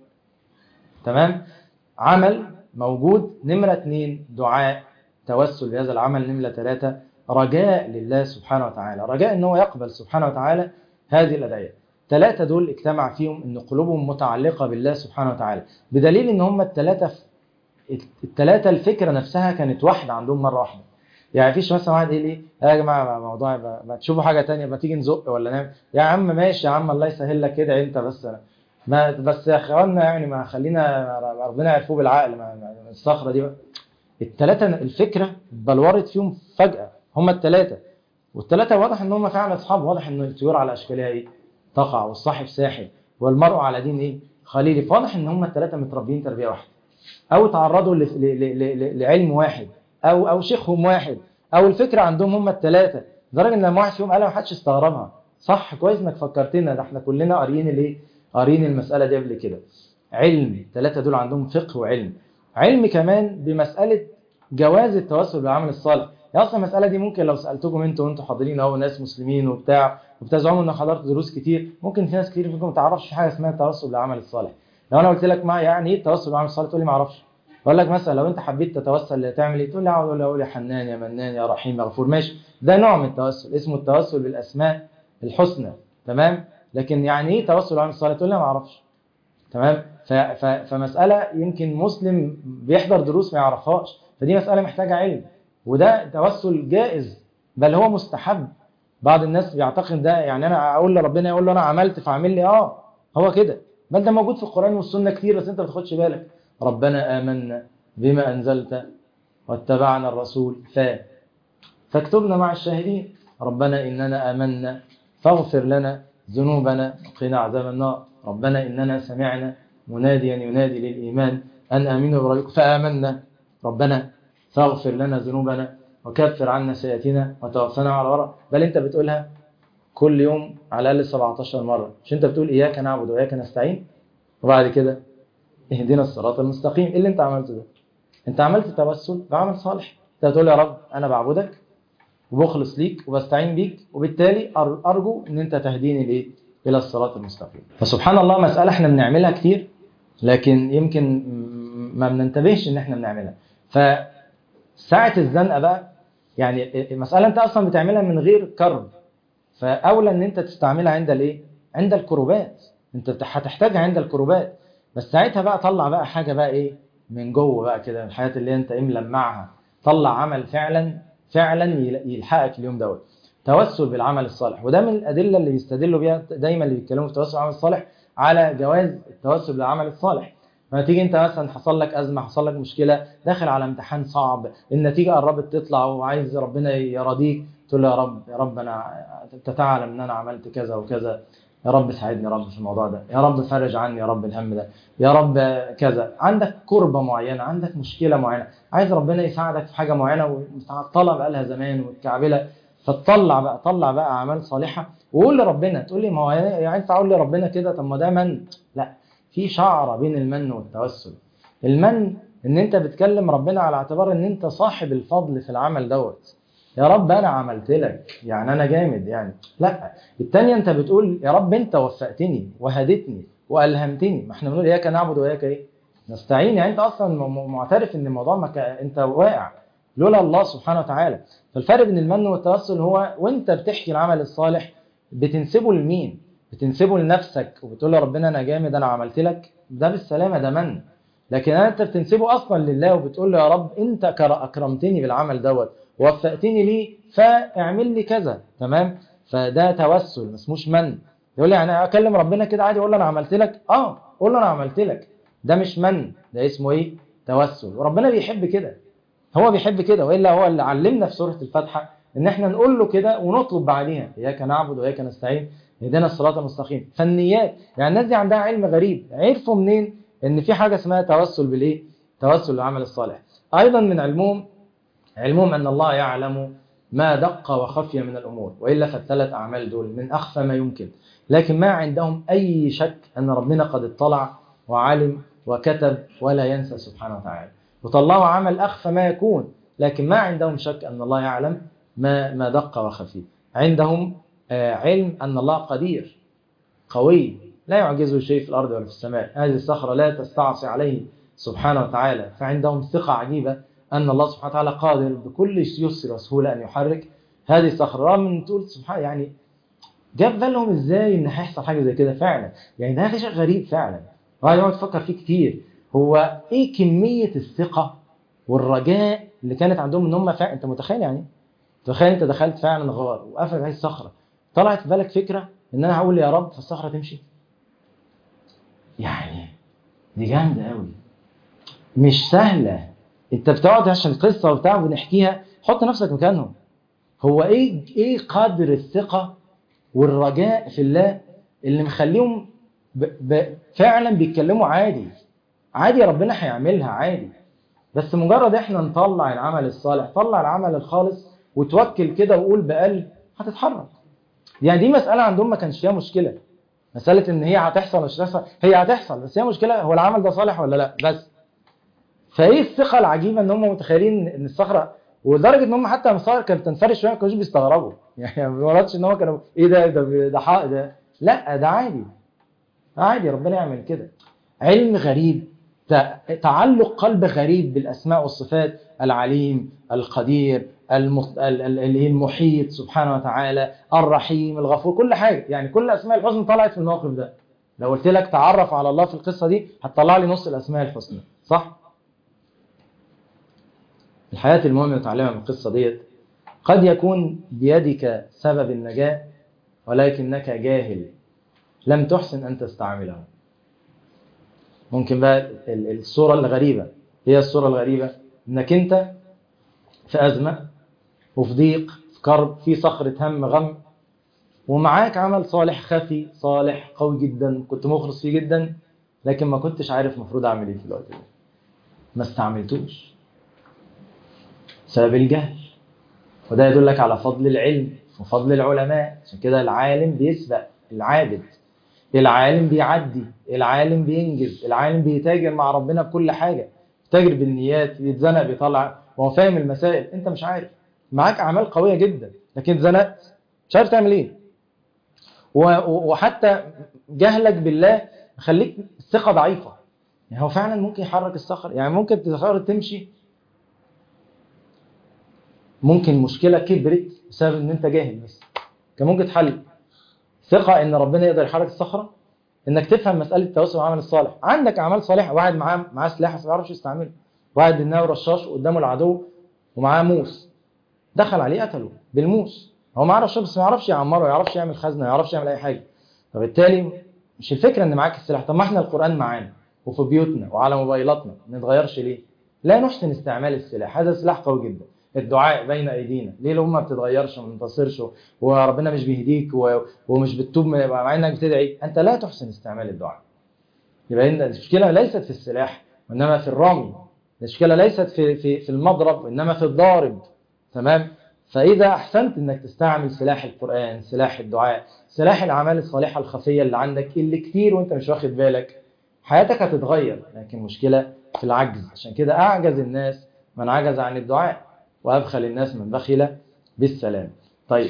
تمام عمل موجود نمرة اتنين دعاء توسل بهذا العمل نمرة ثلاثة رجاء لله سبحانه وتعالى رجاء ان هو يقبل سبحانه وتعالى هذه الأدعية ثلاثة دول اجتمع فيهم ان قلوبهم متعلقة بالله سبحانه وتعالى بدليل ان هم الثلاثة الثلاثة الفكرة نفسها كانت واحدة عندهم مرة واحدة يعني فيش مثلا واحد يقول ايه يا جماعه موضوع ما تشوفوا حاجه تانية ما تيجي نزق ولا نعمل يا عم ماشي يا عم الله يسهل لك كده انت بس ما بس يا اخوانا يعني ما خلينا ربنا يعرفوه بالعقل ما ما- الصخره دي بقى. الثلاثه الفكره بلورت فيهم فجاه هم الثلاثه والثلاثه واضح ان هم فعلا اصحاب واضح ان الطيور على اشكالها ايه تقع والصاحب ساحب والمرء على دين ايه خليل فواضح ان هم الثلاثه متربيين تربيه واحده او تعرضوا ل- ل- ل- ل- لعلم واحد او او شيخهم واحد او الفكره عندهم هم الثلاثه لدرجه ان لما واحد فيهم قالها ما حدش استغربها صح كويس انك فكرتنا ده احنا كلنا قاريين الايه قاريين المساله دي قبل كده علم الثلاثه دول عندهم فقه وعلم علم كمان بمساله جواز التوسل بالعمل الصالح يعني اصلا المساله دي ممكن لو سالتكم انتوا وانتوا حاضرين اهو ناس مسلمين وبتاع وبتزعموا ان حضرت دروس كتير ممكن في ناس كتير فيكم ما تعرفش في حاجه اسمها التوسل بالعمل الصالح لو انا قلت لك ما يعني ايه التوسل بالعمل الصالح تقول لي ما اعرفش اقول لك مثلا لو انت حبيت تتوسل تعمل ايه تقول لي اقعد اقول يا حنان يا منان يا رحيم يا غفور ماشي ده نوع من التوسل اسمه التوسل بالاسماء الحسنى تمام لكن يعني ايه توسل بالعمل الصالح تقول لي ما اعرفش تمام ف- ف- فمساله يمكن مسلم بيحضر دروس ما يعرفهاش فدي مساله محتاجه علم وده توسل جائز بل هو مستحب بعض الناس بيعتقد ده يعني انا اقول لربنا يقول له انا عملت فاعمل لي اه هو كده بل ده موجود في القران والسنه كتير بس انت ما بتاخدش بالك ربنا آمنا بما أنزلت واتبعنا الرسول ف فاكتبنا مع الشاهدين ربنا إننا آمنا فاغفر لنا ذنوبنا وقنا عذاب النار ربنا إننا سمعنا مناديا ينادي للإيمان أن آمنوا بربكم فآمنا ربنا فاغفر لنا ذنوبنا وكفر عنا سيئاتنا وتوفنا على ورع بل أنت بتقولها كل يوم على الأقل 17 مرة مش أنت بتقول إياك نعبد وإياك نستعين وبعد كده اهدنا الصراط المستقيم ايه اللي انت عملته ده انت عملت توسل بعمل صالح انت بتقول يا رب انا بعبدك وبخلص ليك وبستعين بيك وبالتالي أر- ارجو ان انت تهديني لايه الى الصراط المستقيم فسبحان الله مساله احنا بنعملها كتير لكن يمكن م- ما بننتبهش ان احنا بنعملها فساعه الزنقه بقى يعني مساله انت اصلا بتعملها من غير كرب فاولى ان انت تستعملها عند الايه عند الكروبات انت بت- هتحتاجها عند الكروبات بس ساعتها بقى طلع بقى حاجه بقى ايه من جوه بقى كده من الحاجات اللي انت ايه ملمعها طلع عمل فعلا فعلا يل- يلحقك اليوم دوت توسل بالعمل الصالح وده من الادله اللي بيستدلوا بيها دايما اللي بيتكلموا في التوسل بالعمل الصالح على جواز التوسل بالعمل الصالح لما تيجي انت مثلا حصل لك ازمه حصل لك مشكله داخل على امتحان صعب النتيجه قربت تطلع وعايز ربنا يرضيك تقول له يا رب يا رب انا انت تعلم ان انا عملت كذا وكذا يا رب ساعدني يا رب في الموضوع ده يا رب فرج عني يا رب الهم ده يا رب كذا عندك كربة معينة عندك مشكلة معينة عايز ربنا يساعدك في حاجة معينة ومتعطلة بقالها زمان ومتكعبلة فتطلع بقى طلع بقى أعمال صالحة وقول لربنا تقول لي ما هو يعني ينفع أقول لربنا كده طب ما ده من لا في شعره بين المن والتوسل المن ان انت بتكلم ربنا على اعتبار ان انت صاحب الفضل في العمل دوت يا رب انا عملت لك يعني انا جامد يعني لا التانية انت بتقول يا رب انت وفقتني وهدتني والهمتني ما احنا بنقول اياك نعبد واياك ايه نستعين يعني انت اصلا م- معترف ان الموضوع ما كا- انت واقع لولا الله سبحانه وتعالى فالفرق بين المن والتوسل هو وانت بتحكي العمل الصالح بتنسبه لمين بتنسبه لنفسك وبتقول له ربنا انا جامد انا عملت لك ده بالسلامه ده من لكن انت بتنسبه اصلا لله وبتقول له يا رب انت كر- اكرمتني بالعمل دوت وفقتني ليه فاعمل لي كذا تمام فده توسل ما اسموش من يقول لي يعني اكلم ربنا كده عادي اقول له انا عملت لك اه قول له انا عملت لك ده مش من ده اسمه ايه توسل وربنا بيحب كده هو بيحب كده والا هو اللي علمنا في سوره الفاتحه ان احنا نقول له كده ونطلب بعديها اياك نعبد واياك نستعين اهدنا الصراط المستقيم فالنيات يعني الناس دي عندها علم غريب عرفوا منين ان في حاجه اسمها توسل بالايه توسل بالعمل الصالح ايضا من علمهم علمهم ان الله يعلم ما دق وخفي من الامور والا فالثلاث اعمال دول من اخفى ما يمكن لكن ما عندهم اي شك ان ربنا قد اطلع وعلم وكتب ولا ينسى سبحانه وتعالى وطلعوا عمل اخفى ما يكون لكن ما عندهم شك ان الله يعلم ما ما دق وخفي عندهم آه، علم ان الله قدير قوي لا يعجزه شيء في الارض ولا في السماء هذه الصخره لا تستعصي عليه سبحانه وتعالى فعندهم ثقه عجيبه ان الله سبحانه وتعالى قادر بكل يسر وسهوله ان يحرك هذه الصخره رغم ان تقول سبحان يعني جاب بالهم ازاي ان هيحصل حاجه زي كده فعلا يعني ده شيء غريب فعلا الواحد يقعد يفكر فيه كتير هو ايه كميه الثقه والرجاء اللي كانت عندهم ان هم فعلا انت متخيل يعني تخيل انت دخلت فعلا غار وقفلت عليه الصخره طلعت في بالك فكره ان انا هقول يا رب فالصخره تمشي يعني دي جامده قوي مش سهله انت بتقعد عشان القصه وبتاع بنحكيها حط نفسك مكانهم هو ايه ايه قدر الثقه والرجاء في الله اللي مخليهم ب... ب... فعلا بيتكلموا عادي عادي ربنا هيعملها عادي بس مجرد احنا نطلع العمل الصالح طلع العمل الخالص وتوكل كده وقول بقلب هتتحرك يعني دي مسألة عندهم ما كانش فيها مشكلة مسألة ان هي هتحصل مش هتحصل هي هتحصل بس هي مشكلة هو العمل ده صالح ولا لا بس فايه الثقة العجيبة ان هم متخيلين ان الصخرة ولدرجة ان هم حتى لما الصخرة كانت تنفرش شوية ما كانوش بيستغربوا يعني ما وردش ان هو كانوا ايه ده ده ده حق ده لا ده عادي عادي ربنا يعمل كده علم غريب ت- تعلق قلب غريب بالاسماء والصفات العليم القدير المخ... ال- ال- اللي هي المحيط سبحانه وتعالى الرحيم الغفور كل حاجه يعني كل اسماء الحسنى طلعت في الموقف ده لو قلت لك تعرف على الله في القصه دي هتطلع لي نص الاسماء الحسنى صح الحياه المهم اللي نتعلمها من القصه ديت قد يكون بيدك سبب النجاه ولكنك جاهل لم تحسن ان تستعمله ممكن بقى ال- الصوره الغريبه هي الصوره الغريبه انك انت في ازمه وفي ضيق في كرب في صخره هم غم ومعاك عمل صالح خفي صالح قوي جدا كنت مخلص فيه جدا لكن ما كنتش عارف المفروض اعمل ايه في الوقت ده ما استعملتوش بسبب الجهل وده يدلك على فضل العلم وفضل العلماء عشان كده العالم بيسبق العابد العالم بيعدي العالم بينجز العالم بيتاجر مع ربنا بكل حاجة بيتاجر بالنيات بيتزنق بيطلع وهو فاهم المسائل انت مش عارف معاك اعمال قوية جدا لكن اتزنقت مش عارف تعمل ايه و- و- وحتى جهلك بالله مخليك الثقة ضعيفة يعني هو فعلا ممكن يحرك الصخر يعني ممكن الصخرة تمشي ممكن مشكلة كبرت بسبب ان انت جاهل بس كان ممكن تحل ثقة ان ربنا يقدر يحرك الصخرة انك تفهم مسألة التواصل والعمل الصالح عندك اعمال صالحة واحد معاه معاه سلاح بس ما يعرفش يستعمله واحد بيناوي رشاش قدامه العدو ومعاه موس دخل عليه قتله بالموس هو معاه رشاش بس ما يعرفش يعمره ما يعرفش يعمل خزنة ما يعرفش يعمل اي حاجة فبالتالي مش الفكرة ان معاك السلاح طب ما احنا القرآن معانا وفي بيوتنا وعلى موبايلاتنا ما نتغيرش ليه لا نحسن استعمال السلاح هذا سلاح قوي جدا الدعاء بين ايدينا ليه الامه ما بتتغيرش وما بتنتصرش وربنا مش بيهديك و- ومش بتتوب من- مع انك بتدعي انت لا تحسن استعمال الدعاء يبقى إن المشكله ليست في السلاح وانما في الرمي المشكله ليست في في في المضرب وانما في الضارب تمام فاذا احسنت انك تستعمل سلاح القران سلاح الدعاء سلاح الاعمال الصالحه الخفيه اللي عندك اللي كتير وانت مش واخد بالك حياتك هتتغير لكن مشكله في العجز عشان كده اعجز الناس من عجز عن الدعاء وابخل الناس من بخل بالسلام طيب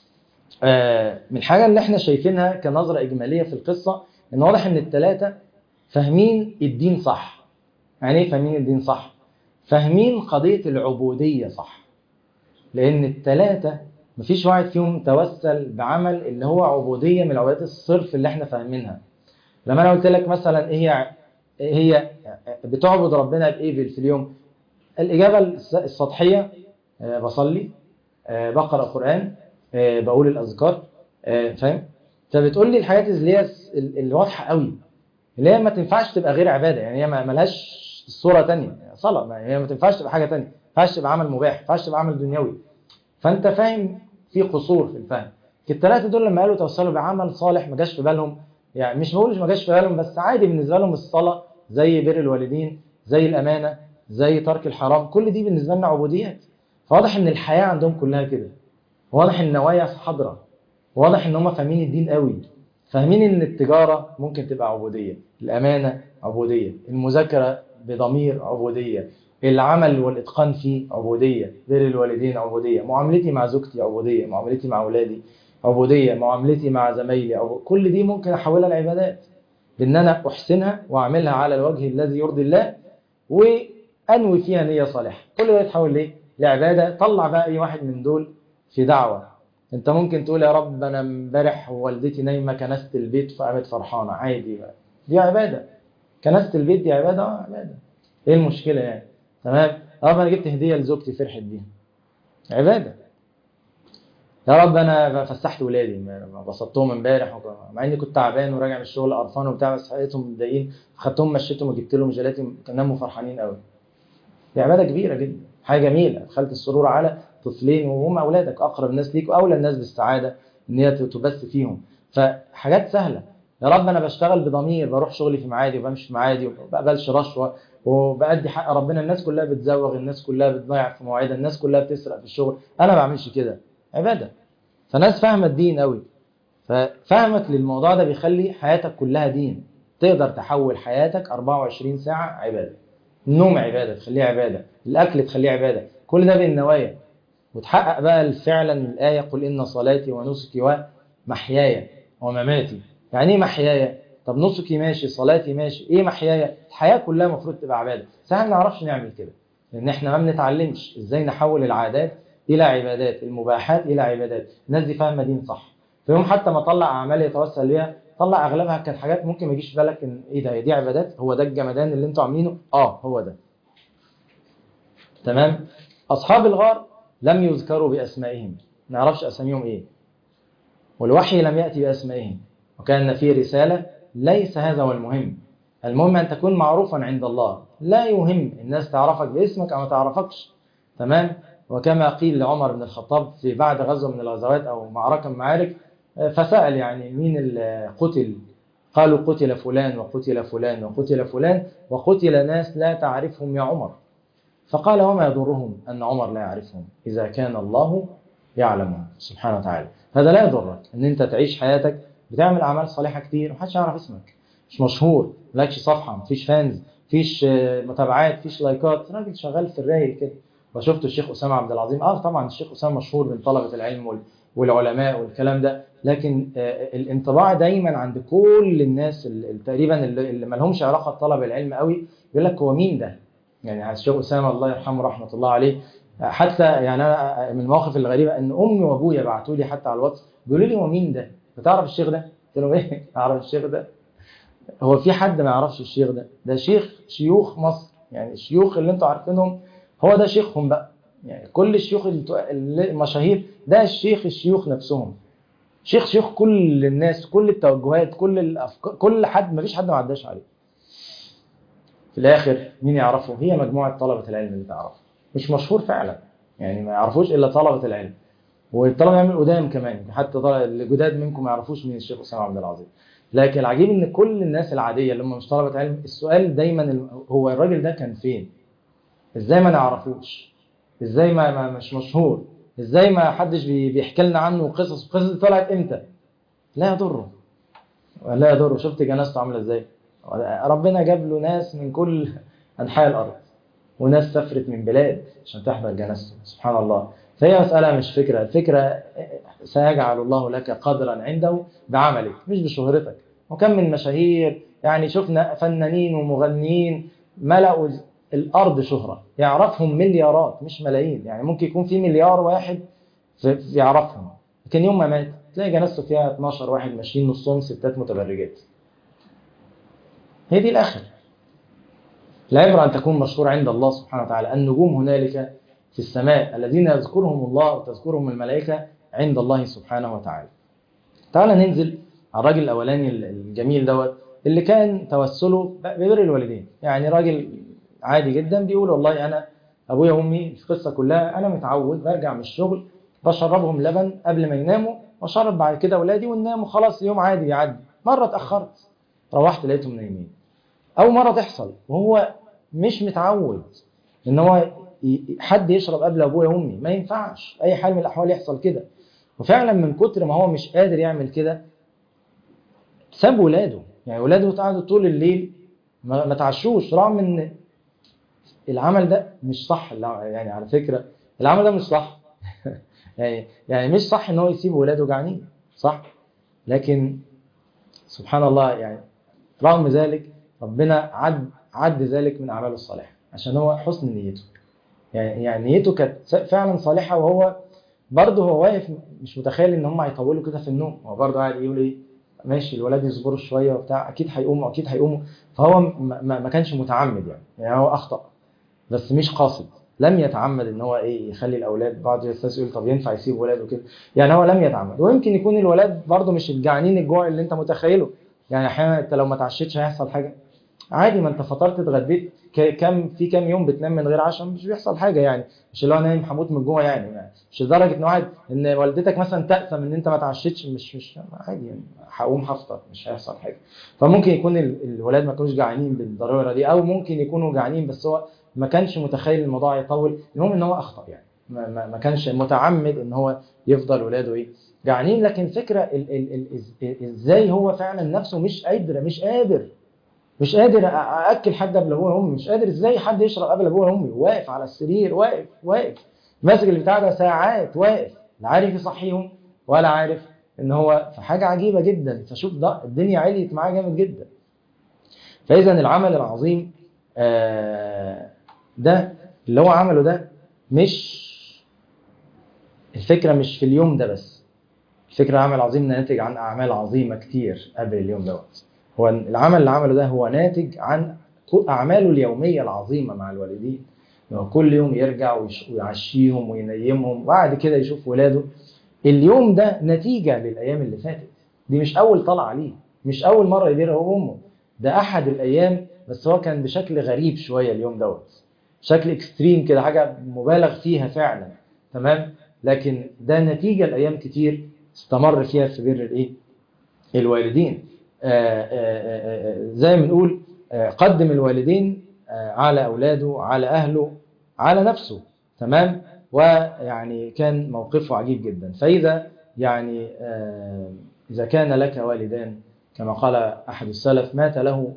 آه من الحاجه اللي احنا شايفينها كنظره اجماليه في القصه ان واضح ان الثلاثه فاهمين الدين صح يعني ايه فاهمين الدين صح فاهمين قضيه العبوديه صح لان الثلاثه مفيش واحد فيهم توسل بعمل اللي هو عبوديه من العبودات الصرف اللي احنا فاهمينها لما انا قلت لك مثلا ايه هي إيه هي بتعبد ربنا بايه في اليوم الاجابه السطحيه آه، بصلي آه، بقرا قران آه، بقول الاذكار آه، فاهم فبتقول لي الحاجات اللي هي اللي واضحه قوي اللي هي ما تنفعش تبقى غير عباده يعني هي ما ملهاش صوره تانية صلاه ما هي ما تنفعش تبقى حاجه تانية ما ينفعش تبقى عمل مباح ما ينفعش تبقى عمل دنيوي فانت فاهم في قصور في الفهم الثلاثه دول لما قالوا توسلوا بعمل صالح ما جاش في بالهم يعني مش بقولش ما جاش في بالهم بس عادي بالنسبه لهم الصلاه زي بر الوالدين زي الامانه زي ترك الحرام كل دي بالنسبه لنا عبوديات فواضح ان الحياه عندهم كلها كده واضح ان النوايا حاضره واضح ان هم فاهمين الدين قوي فاهمين ان التجاره ممكن تبقى عبوديه الامانه عبوديه المذاكره بضمير عبوديه العمل والاتقان فيه عبوديه بر الوالدين عبوديه معاملتي مع زوجتي عبوديه معاملتي مع اولادي عبوديه معاملتي مع زمايلي عبو... كل دي ممكن احولها لعبادات بان انا احسنها واعملها على الوجه الذي يرضي الله وانوي فيها نيه صالحه كل ده يتحول ليه لعباده طلع بقى اي واحد من دول في دعوه انت ممكن تقول يا رب انا امبارح والدتي نايمه كنست البيت فقامت فرحانه عادي بقى دي عباده كنست البيت دي عباده اه عباده ايه المشكله يعني تمام رب انا جبت هديه لزوجتي فرحت بيها عباده يا رب انا فسحت ولادي بسطتهم امبارح مع اني كنت تعبان وراجع من الشغل قرفان وبتاع بس لقيتهم متضايقين خدتهم مشيتهم وجبت لهم جيلاتي كان ناموا فرحانين قوي دي عباده كبيره جدا حاجه جميله دخلت السرور على طفلين وهم اولادك اقرب الناس ليك واولى الناس بالسعاده ان هي تبث فيهم فحاجات سهله يا رب انا بشتغل بضمير بروح شغلي في ميعادي وبمشي في ميعادي وما بقبلش رشوه وبأدي حق ربنا الناس كلها بتزوغ الناس كلها بتضيع في مواعيدها الناس كلها بتسرق في الشغل انا ما بعملش كده عباده فناس فاهمه الدين قوي ففهمك للموضوع ده بيخلي حياتك كلها دين تقدر تحول حياتك 24 ساعه عباده النوم عباده تخليه عباده الاكل تخليه عباده كل ده بالنوايا وتحقق بقى فعلا الايه قل ان صلاتي ونسكي ومحياي ومماتي يعني ايه محياي طب نسكي ماشي صلاتي ماشي ايه محياي الحياه كلها المفروض تبقى عباده بس احنا ما نعرفش نعمل كده لان احنا ما بنتعلمش ازاي نحول العادات الى عبادات المباحات الى عبادات الناس دي فاهمه دين صح فيوم حتى ما طلع اعمال يتوسل بيها طلع اغلبها كانت حاجات ممكن ما يجيش في بالك ان ايه ده دي عبادات هو ده الجمدان اللي انتوا عاملينه اه هو ده تمام اصحاب الغار لم يذكروا باسمائهم ما نعرفش اساميهم ايه والوحي لم ياتي باسمائهم وكان في رساله ليس هذا هو المهم المهم ان تكون معروفا عند الله لا يهم الناس تعرفك باسمك او ما تعرفكش تمام وكما قيل لعمر بن الخطاب في بعد غزوه من الغزوات او معركه من المعارك فسال يعني مين اللي قتل قالوا قتل فلان وقتل فلان وقتل فلان وقتل ناس لا تعرفهم يا عمر فقال وما يضرهم أن عمر لا يعرفهم إذا كان الله يعلمهم سبحانه وتعالى هذا لا يضرك أن أنت تعيش حياتك بتعمل أعمال صالحة كتير ومحدش يعرف اسمك مش مشهور مالكش صفحة مفيش فانز مفيش متابعات مفيش لايكات راجل شغال في الرايق كده وشفت الشيخ أسامة عبد العظيم اه طبعا الشيخ أسامة مشهور من طلبة العلم والعلماء والكلام ده لكن الانطباع دايما عند كل الناس تقريبا اللي ما لهمش علاقه بطلب العلم قوي يقول لك هو مين ده؟ يعني الشيخ اسامه الله يرحمه رحمه الله عليه حتى يعني انا من المواقف الغريبه ان امي وابويا بعتوا لي حتى على الواتس بيقولوا لي هو مين ده؟ بتعرف الشيخ ده؟ قلت لهم ايه؟ اعرف الشيخ ده؟ هو في حد ما يعرفش الشيخ ده؟ ده شيخ شيوخ مصر يعني الشيوخ اللي انتوا عارفينهم هو ده شيخهم بقى يعني كل الشيوخ المشاهير ده الشيخ الشيوخ نفسهم شيخ شيخ كل الناس كل التوجهات كل الافكار كل حد ما فيش حد ما عداش عليه في الاخر مين يعرفه هي مجموعه طلبه العلم اللي تعرفه مش مشهور فعلا يعني ما يعرفوش الا طلبه العلم والطلبه العلم القدام كمان حتى الجداد منكم ما يعرفوش مين الشيخ اسامه عبد العظيم لكن العجيب ان كل الناس العاديه اللي هم مش طلبه علم السؤال دايما هو الراجل ده كان فين ازاي ما نعرفوش ازاي ما, ما مش مشهور ازاي ما حدش بيحكي لنا عنه قصص القصص دي طلعت امتى لا يضره لا يضره شفت جنازته عامله ازاي ربنا جاب له ناس من كل انحاء الارض وناس سافرت من بلاد عشان تحضر جنازته سبحان الله فهي مسألة مش فكرة الفكرة سيجعل الله لك قدرا عنده بعملك مش بشهرتك وكم من مشاهير يعني شفنا فنانين ومغنيين ملأوا الأرض شهرة يعرفهم مليارات مش ملايين يعني ممكن يكون في مليار واحد يعرفهم لكن يوم ما مات تلاقي جنازته فيها 12 واحد ماشيين نصهم ستات متبرجات هي دي الآخر العبرة أن تكون مشهورة عند الله سبحانه وتعالى النجوم هنالك في السماء الذين يذكرهم الله وتذكرهم الملائكة عند الله سبحانه وتعالى تعال ننزل على الراجل الأولاني الجميل دوت اللي كان توسله ببر الوالدين يعني راجل عادي جدا بيقول والله أنا أبويا وأمي القصة كلها أنا متعود برجع من الشغل بشربهم لبن قبل ما يناموا واشرب بعد كده أولادي ونناموا خلاص يوم عادي يعدي مرة اتأخرت روحت لقيتهم نايمين أو مرة تحصل وهو مش متعود ان هو حد يشرب قبل ابويا وامي ما ينفعش اي حال من الاحوال يحصل كده وفعلا من كتر ما هو مش قادر يعمل كده ساب ولاده يعني ولاده قعدوا طول الليل ما, ما تعشوش رغم ان العمل ده مش صح يعني على فكره العمل ده مش صح يعني يعني مش صح ان هو يسيب ولاده جعانين صح لكن سبحان الله يعني رغم ذلك ربنا عد عد ذلك من اعماله الصالحه عشان هو حسن نيته يعني يعني نيته كانت فعلا صالحه وهو برضه هو واقف مش متخيل ان هم هيطولوا كده في النوم هو برضه قاعد يقول ايه ماشي الولاد يصبروا شويه وبتاع اكيد هيقوموا اكيد هيقوموا فهو ما, ما كانش متعمد يعني يعني هو اخطا بس مش قاصد لم يتعمد ان هو ايه يخلي الاولاد بعض الناس يقول طب ينفع يسيب ولاده كده يعني هو لم يتعمد ويمكن يكون الولاد برضه مش الجعانين الجوع اللي انت متخيله يعني احيانا انت لو ما اتعشيتش هيحصل حاجه عادي ما انت فطرت اتغديت كم في كام يوم بتنام من غير عشاء مش بيحصل حاجه يعني مش اللي هو نايم هموت من جوه يعني, يعني مش لدرجه ان واحد ان والدتك مثلا تأثم ان انت ما اتعشيتش مش مش عادي يعني هقوم هفطر مش هيحصل حاجه فممكن يكون الولاد ما كانوش جعانين بالضروره دي او ممكن يكونوا جعانين بس هو ما كانش متخيل الموضوع يطول المهم ان هو اخطا يعني ما, ما, ما كانش متعمد ان هو يفضل ولاده ايه جعانين لكن فكره ال ال ال ازاي هو فعلا نفسه مش قادر مش قادر مش قادر ااكل حد قبل ابويا وامي مش قادر ازاي حد يشرب قبل ابويا وامي واقف على السرير واقف واقف ماسك البتاع ده ساعات واقف لا عارف يصحيهم ولا عارف ان هو في حاجه عجيبه جدا فشوف ده الدنيا عليت معاه جامد جدا فاذا العمل العظيم ده اللي هو عمله ده مش الفكره مش في اليوم ده بس الفكره عمل عظيم ناتج عن اعمال عظيمه كتير قبل اليوم دوت هو العمل اللي عمله ده هو ناتج عن أعماله اليومية العظيمة مع الوالدين هو كل يوم يرجع ويعشيهم وينيمهم وبعد كده يشوف ولاده اليوم ده نتيجة للأيام اللي فاتت دي مش أول طلعة ليه مش أول مرة يبيرها هو أمه ده أحد الأيام بس هو كان بشكل غريب شوية اليوم دوت شكل اكستريم كده حاجة مبالغ فيها فعلا تمام لكن ده نتيجة لأيام كتير استمر فيها في بر الإيه الوالدين آآ آآ زي ما بنقول قدم الوالدين على أولاده على أهله على نفسه تمام ويعني كان موقفه عجيب جدا فإذا يعني إذا كان لك والدان كما قال أحد السلف مات له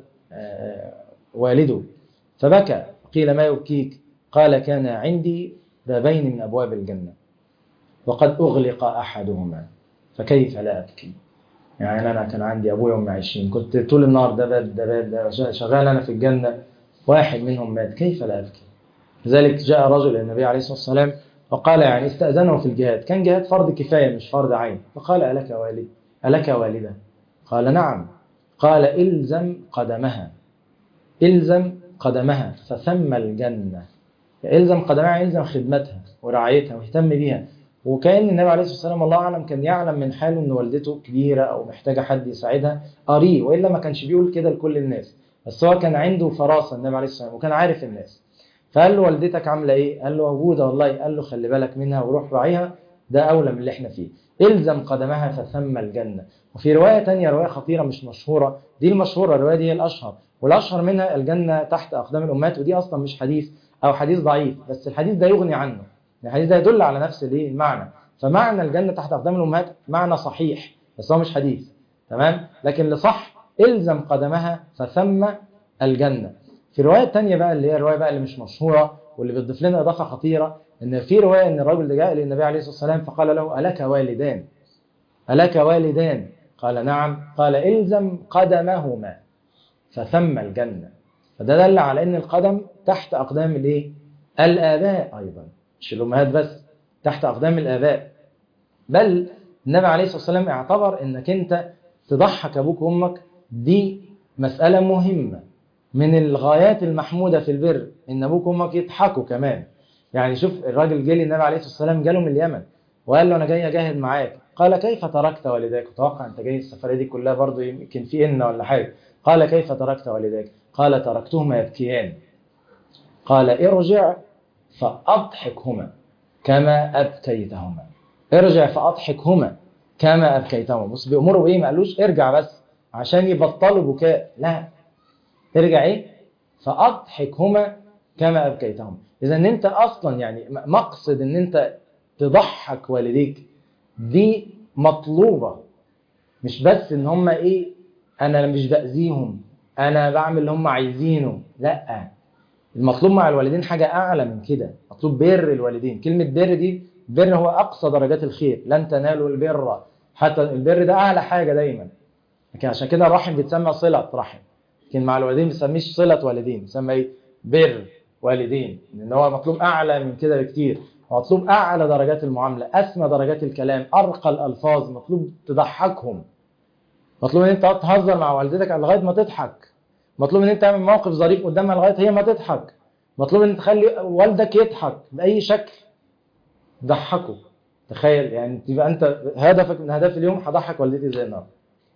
والده فبكى قيل ما يبكيك قال كان عندي بابين من أبواب الجنة وقد أغلق أحدهما فكيف لا أبكي يعني انا كان عندي ابويا وامي عايشين كنت طول النهار ده باب ده باب ده شغال انا في الجنه واحد منهم مات كيف لا ابكي لذلك جاء رجل الى النبي عليه الصلاه والسلام وقال يعني استاذنه في الجهاد كان جهاد فرض كفايه مش فرض عين فقال الك والد الك والده قال نعم قال الزم قدمها الزم قدمها فثم الجنه الزم قدمها الزم خدمتها ورعايتها واهتم بيها وكان النبي عليه الصلاه والسلام الله اعلم كان يعلم من حاله ان والدته كبيره او محتاجه حد يساعدها قريه والا ما كانش بيقول كده لكل الناس بس هو كان عنده فراسه النبي عليه الصلاه والسلام وكان عارف الناس فقال له والدتك عامله ايه؟ قال له موجوده والله قال له خلي بالك منها وروح راعيها ده اولى من اللي احنا فيه الزم قدمها فثم الجنه وفي روايه تانية روايه خطيره مش مشهوره دي المشهوره الروايه دي هي الاشهر والاشهر منها الجنه تحت اقدام الامهات ودي اصلا مش حديث او حديث ضعيف بس الحديث ده يغني عنه الحديث ده يدل على نفس الايه المعنى فمعنى الجنه تحت اقدام الامهات معنى صحيح بس هو مش حديث تمام لكن اللي صح الزم قدمها فثم الجنة في رواية تانية بقى اللي هي الرواية بقى اللي مش مشهورة واللي بتضيف لنا إضافة خطيرة إن في رواية إن الرجل ده جاء للنبي عليه الصلاة والسلام فقال له ألك والدان ألك والدان قال نعم قال الزم قدمهما فثم الجنة فده دل على إن القدم تحت أقدام الإيه؟ الآباء أيضا مش الأمهات بس تحت أقدام الآباء بل النبي عليه الصلاة والسلام اعتبر إنك أنت تضحك أبوك وأمك دي مسألة مهمة من الغايات المحمودة في البر إن أبوك وأمك يضحكوا كمان يعني شوف الراجل جه للنبي عليه الصلاة والسلام جاله من اليمن وقال له أنا جاي أجاهد معاك قال كيف تركت والديك أتوقع أنت جاي السفرية دي كلها برضو يمكن في إن ولا حاجة قال كيف تركت والديك قال تركتهما يبكيان قال ارجع فأضحكهما كما أبكيتهما ارجع فأضحكهما كما أبكيتهما بص بيأمروا بإيه ما قالوش ارجع بس عشان يبطلوا بكاء لا ارجع إيه فأضحكهما كما أبكيتهما إذا أن أنت أصلا يعني مقصد أن أنت تضحك والديك دي مطلوبة مش بس ان هم ايه انا مش باذيهم انا بعمل اللي هم عايزينه لا المطلوب مع الوالدين حاجة اعلى من كده مطلوب بر الوالدين كلمة بر دي بر هو اقصى درجات الخير لن تنالوا البر حتى البر ده اعلى حاجة دايما لكن عشان كده الرحم بيتسمى صلة رحم لكن مع الوالدين ما بيسميش صلة والدين بيسمى ايه بر والدين لان هو مطلوب اعلى من كده بكتير مطلوب اعلى درجات المعامله اسمى درجات الكلام ارقى الالفاظ مطلوب تضحكهم مطلوب ان انت تهزر مع والدتك لغايه ما تضحك مطلوب ان انت تعمل موقف ظريف قدامها لغايه هي ما تضحك مطلوب ان تخلي والدك يضحك باي شكل ضحكه تخيل يعني تبقى انت هدفك من اهداف اليوم هضحك والدتي زي النهارده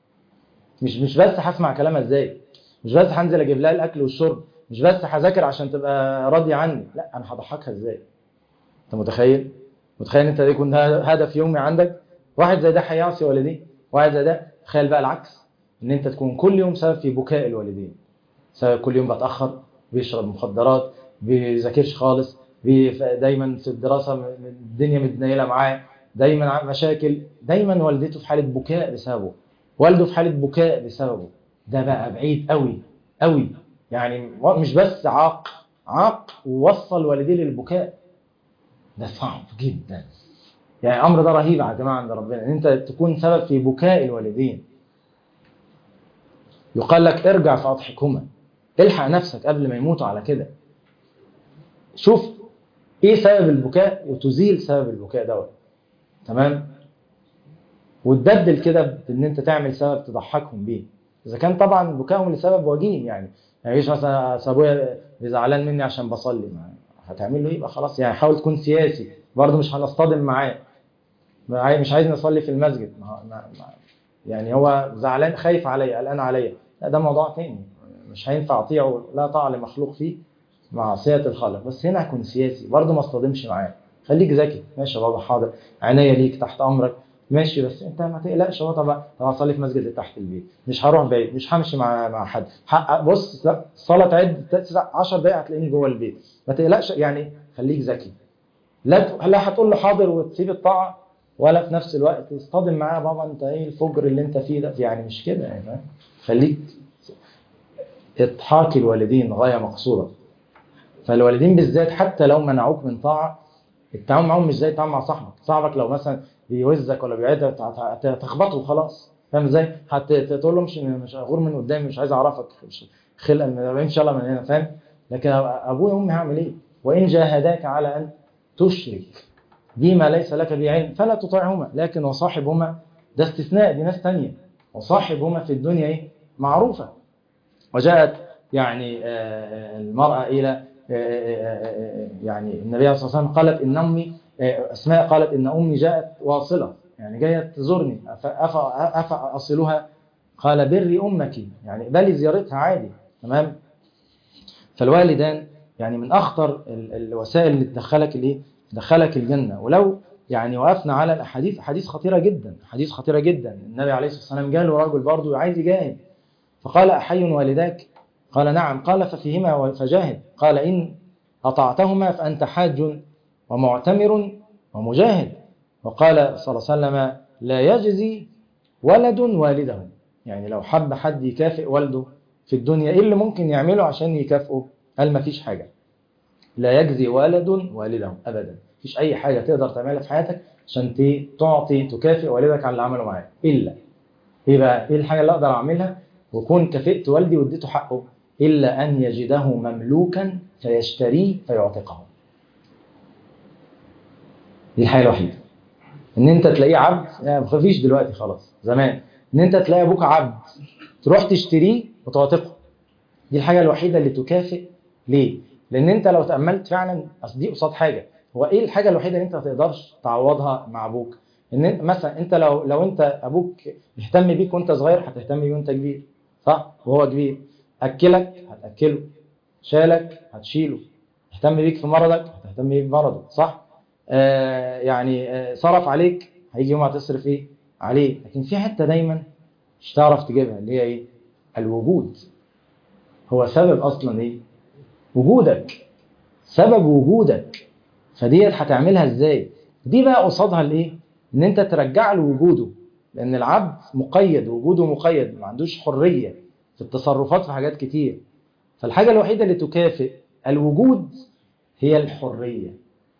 مش مش بس هسمع كلامها ازاي مش بس هنزل اجيب لها الاكل والشرب مش بس هذاكر عشان تبقى راضيه عني لا انا هضحكها ازاي انت متخيل متخيل انت يكون هدف يومي عندك واحد زي ده هيعصي والديه واحد زي ده تخيل بقى العكس ان انت تكون كل يوم سبب في بكاء الوالدين سبب كل يوم بتاخر بيشرب مخدرات بيذاكرش خالص دايما في الدراسه الدنيا متنيله معاه دايما مشاكل دايما والدته في حاله بكاء بسببه والده في حاله بكاء بسببه ده بقى بعيد قوي قوي يعني مش بس عاق عاق ووصل والديه للبكاء ده صعب جدا يعني الامر ده رهيب يا جماعه عند ربنا ان انت تكون سبب في بكاء الوالدين يقال لك ارجع فاضحكهما الحق نفسك قبل ما يموتوا على كده شوف ايه سبب البكاء وتزيل سبب البكاء دوت تمام وتبدل كده بان انت تعمل سبب تضحكهم بيه اذا كان طبعا بكائهم لسبب وجيه يعني يعني مش مثلا ابويا زعلان مني عشان بصلي معاه هتعمل له ايه يبقى خلاص يعني حاول تكون سياسي برضه مش هنصطدم معاه مش عايز نصلي في المسجد ما ما يعني هو زعلان خايف عليا قلقان عليا لا ده موضوع تاني مش هينفع اطيعه لا طاعه لمخلوق فيه معصيه الخالق بس هنا هكون سياسي برضه ما اصطدمش معاه خليك ذكي ماشي يا بابا حاضر عينيا ليك تحت امرك ماشي بس انت ما تقلقش هو طبعا طب هصلي في مسجد اللي تحت البيت مش هروح بعيد مش همشي مع مع حد بص لا الصلاه تعد 10 دقائق هتلاقيني جوه البيت ما تقلقش يعني خليك ذكي لا لا هتقول له حاضر وتسيب الطاعه ولا في نفس الوقت تصطدم معاه بابا انت ايه الفجر اللي انت فيه ده يعني مش كده يعني خليك اضحاك الوالدين غايه مقصوده فالوالدين بالذات حتى لو منعوك من طاعه التعامل معاهم مش زي التعامل مع صاحبك صاحبك لو مثلا بيوزك ولا بيعدك تخبطه وخلاص فاهم ازاي؟ هتقول له مش مش غور من قدامي مش عايز اعرفك مش خلقا ان شاء الله من هنا فاهم؟ لكن ابويا وامي هعمل ايه؟ وان جاهداك على ان تشرك بما ليس لك به علم فلا تطيعهما لكن وصاحبهما ده استثناء دي ناس تانية وصاحبهما في الدنيا ايه؟ معروفه وجاءت يعني المراه الى يعني النبي صلى الله عليه وسلم قالت ان امي اسماء قالت ان امي جاءت واصله يعني جايه تزورني افا اصلها قال بري امك يعني اقبلي زيارتها عادي تمام فالوالدان يعني من اخطر الوسائل اللي تدخلك الايه تدخلك الجنه ولو يعني وقفنا على الاحاديث احاديث خطيره جدا احاديث خطيره جدا النبي عليه الصلاه والسلام جاله رجل برضه عايز يجاهد فقال احي والداك قال نعم قال ففيهما فجاهد قال إن أطعتهما فأنت حاج ومعتمر ومجاهد وقال صلى الله عليه وسلم لا يجزي ولد والده يعني لو حب حد يكافئ والده في الدنيا ايه اللي ممكن يعمله عشان يكافئه قال مفيش حاجه لا يجزي والد والده ابدا مفيش اي حاجه تقدر تعملها في حياتك عشان ت- تعطي تكافئ والدك على اللي عمله معاك الا ايه بقى ايه الحاجه اللي اقدر اعملها واكون كافئت والدي واديته حقه الا ان يجده مملوكا فيشتريه فيعتقه دي الحاجه الوحيده ان انت تلاقيه عبد يعني مفيش دلوقتي خلاص زمان ان انت تلاقي ابوك عبد تروح تشتريه وتعتقه دي الحاجه الوحيده اللي تكافئ ليه لان انت لو تاملت فعلا اصل دي قصاد حاجه هو ايه الحاجه الوحيده اللي انت ما تقدرش تعوضها مع ابوك ان انت مثلا انت لو لو انت ابوك اهتم بيك وانت صغير هتهتم بيه وانت كبير صح وهو كبير اكلك هتاكله شالك هتشيله اهتم بيك في مرضك هتهتم بيه بمرضه صح آه يعني آه صرف عليك هيجي يوم هتصرف ايه عليه لكن في حته دايما مش تعرف تجيبها اللي هي ايه الوجود هو سبب اصلا ايه وجودك سبب وجودك فديت هتعملها ازاي دي بقى قصادها الايه ان انت ترجع له وجوده لان العبد مقيد وجوده مقيد ما عندوش حريه في التصرفات في حاجات كتير فالحاجه الوحيده اللي تكافئ الوجود هي الحريه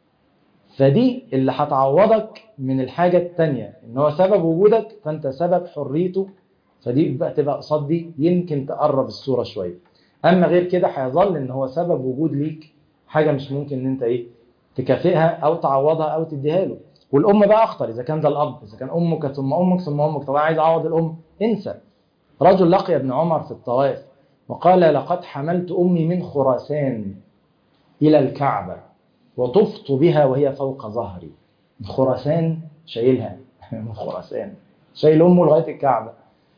فدي اللي هتعوضك من الحاجه التانية ان هو سبب وجودك فانت سبب حريته فدي بقى تبقى قصاد دي يمكن تقرب الصوره شويه اما غير كده هيظل ان هو سبب وجود ليك حاجه مش ممكن ان انت ايه تكافئها او تعوضها او تديها له والام بقى اخطر اذا كان ده الاب اذا كان امك ثم امك ثم امك طب أنا عايز اعوض الام انسى رجل لقي ابن عمر في الطواف وقال لقد حملت امي من خراسان الى الكعبه وطفت بها وهي فوق ظهري من خراسان شايلها من خراسان شايل امه لغايه الكعبه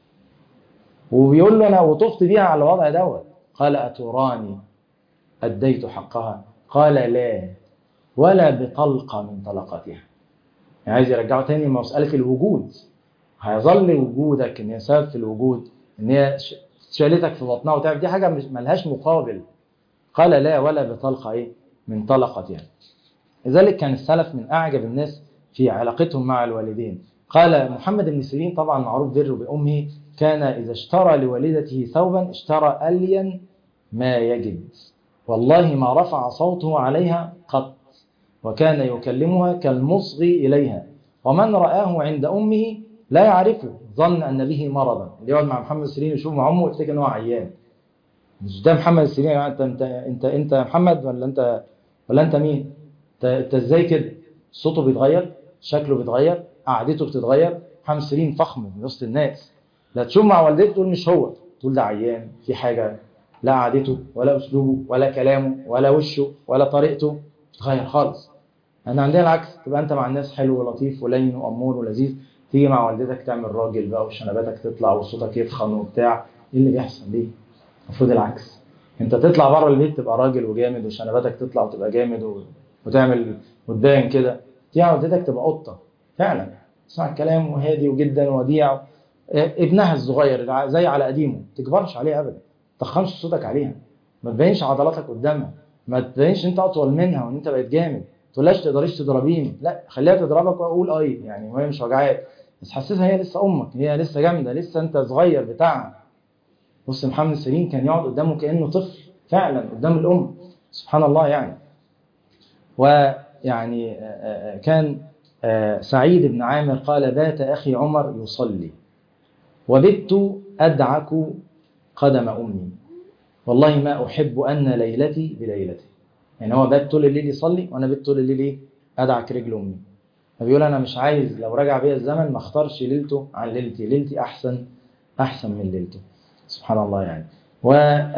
وبيقول له انا وطفت بيها على الوضع دوت قال اتراني اديت حقها قال لا ولا بطلقه من طلقاتها يعني عايز يرجعه تاني مساله الوجود هيظل وجودك ان هي سبب في الوجود ان هي ش- شالتك في بطنها وتعب دي حاجه مش ملهاش مقابل قال لا ولا بطلقه ايه من طلقتها لذلك كان السلف من اعجب الناس في علاقتهم مع الوالدين قال محمد بن سيرين طبعا معروف بره بامه كان اذا اشترى لوالدته ثوبا اشترى الين ما يجد والله ما رفع صوته عليها قط وكان يكلمها كالمصغي إليها ومن رآه عند أمه لا يعرفه ظن أن به مرضا اللي يقعد مع محمد سيرين يشوف مع أمه يفتكر إن هو عيان مش ده محمد سيرين يا جماعة، انت انت انت انت محمد ولا انت ولا انت مين؟ انت انت ازاي كده؟ صوته بيتغير، شكله بيتغير، قعدته بتتغير، محمد سيرين فخم من وسط الناس لا تشوف مع والدته تقول مش هو تقول ده عيان في حاجه لا قعدته ولا اسلوبه ولا كلامه ولا وشه ولا طريقته بتتغير خالص احنا عندنا العكس تبقى انت مع الناس حلو ولطيف ولين وامور ولذيذ تيجي مع والدتك تعمل راجل بقى وشنباتك تطلع وصوتك يتخن وبتاع ايه اللي بيحصل ليه؟ المفروض العكس انت تطلع بره البيت تبقى راجل وجامد وشنباتك تطلع وتبقى جامد و... وتعمل وتبان كده تيجي على والدتك تبقى قطه فعلا تسمع الكلام وهادي وجدا وديع ابنها الصغير زي على قديمه ما تكبرش عليه ابدا ما تخنش صوتك عليها ما تبينش عضلاتك قدامها ما تبينش انت اطول منها وان انت بقيت جامد ما تقولهاش تقدريش تضربيني لا خليها تضربك واقول اي يعني وهي مش وجعاك بس حسسها هي لسه امك هي لسه جامده لسه انت صغير بتاعها بص محمد سيرين كان يقعد قدامه كانه طفل فعلا قدام الام سبحان الله يعني ويعني كان سعيد بن عامر قال بات اخي عمر يصلي وبت ادعك قدم امي والله ما احب ان ليلتي بليلته يعني هو بات طول الليل يصلي وانا بات طول الليل ايه ادعك رجل امي فبيقول انا مش عايز لو رجع بيا الزمن ما اختارش ليلته عن ليلتي ليلتي احسن احسن من ليلته سبحان الله يعني و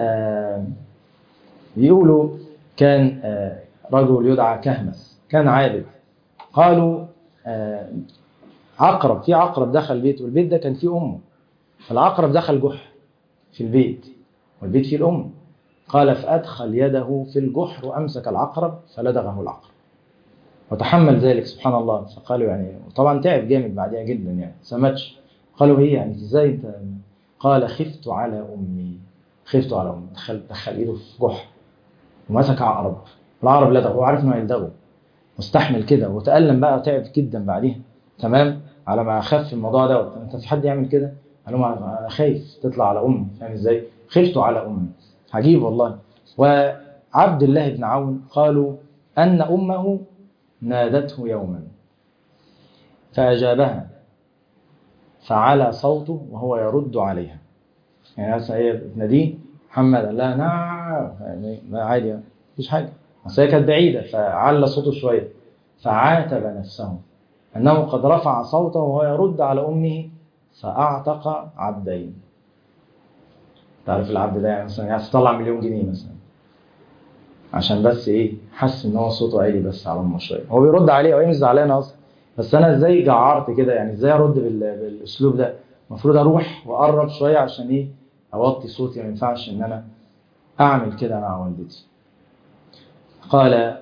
بيقولوا كان رجل يدعى كهمس كان عابد قالوا عقرب في عقرب دخل البيت والبيت ده كان فيه امه فالعقرب دخل جحر في البيت والبيت فيه الام قال فادخل يده في الجحر وامسك العقرب فلدغه العقرب وتحمل ذلك سبحان الله فقالوا يعني طبعا تعب جامد بعدها جدا يعني سمتش قالوا هي يعني ازاي انت قال خفت على امي خفت على امي دخل دخل ايده في جحر ومسك عقرب العقرب لدغه هو عارف انه هيلدغه مستحمل كده وتألم بقى وتعب جدا بعديها تمام على ما خف الموضوع ده انت في حد يعمل كده قال لهم انا خايف تطلع على امي فاهم ازاي؟ خفت على امي عجيب والله وعبد الله بن عون قالوا ان امه نادته يوما فاجابها فعلى صوته وهو يرد عليها يعني مثلا هي بتناديه محمد قال لها نعم يعني لا عادي مفيش حاجه بس هي كانت بعيده فعلى صوته شويه فعاتب نفسه انه قد رفع صوته وهو يرد على امه فاعتق عبدين تعرف العبد ده يعني مثلا يعني تطلع مليون جنيه مثلا عشان بس ايه حس ان هو صوته عالي بس على امه شويه هو بيرد عليه وهي مش زعلانه اصلا بس انا ازاي جعرت كده يعني ازاي ارد بال- بالاسلوب ده المفروض اروح واقرب شويه عشان ايه اوطي صوتي ما ينفعش ان انا اعمل كده مع والدتي قال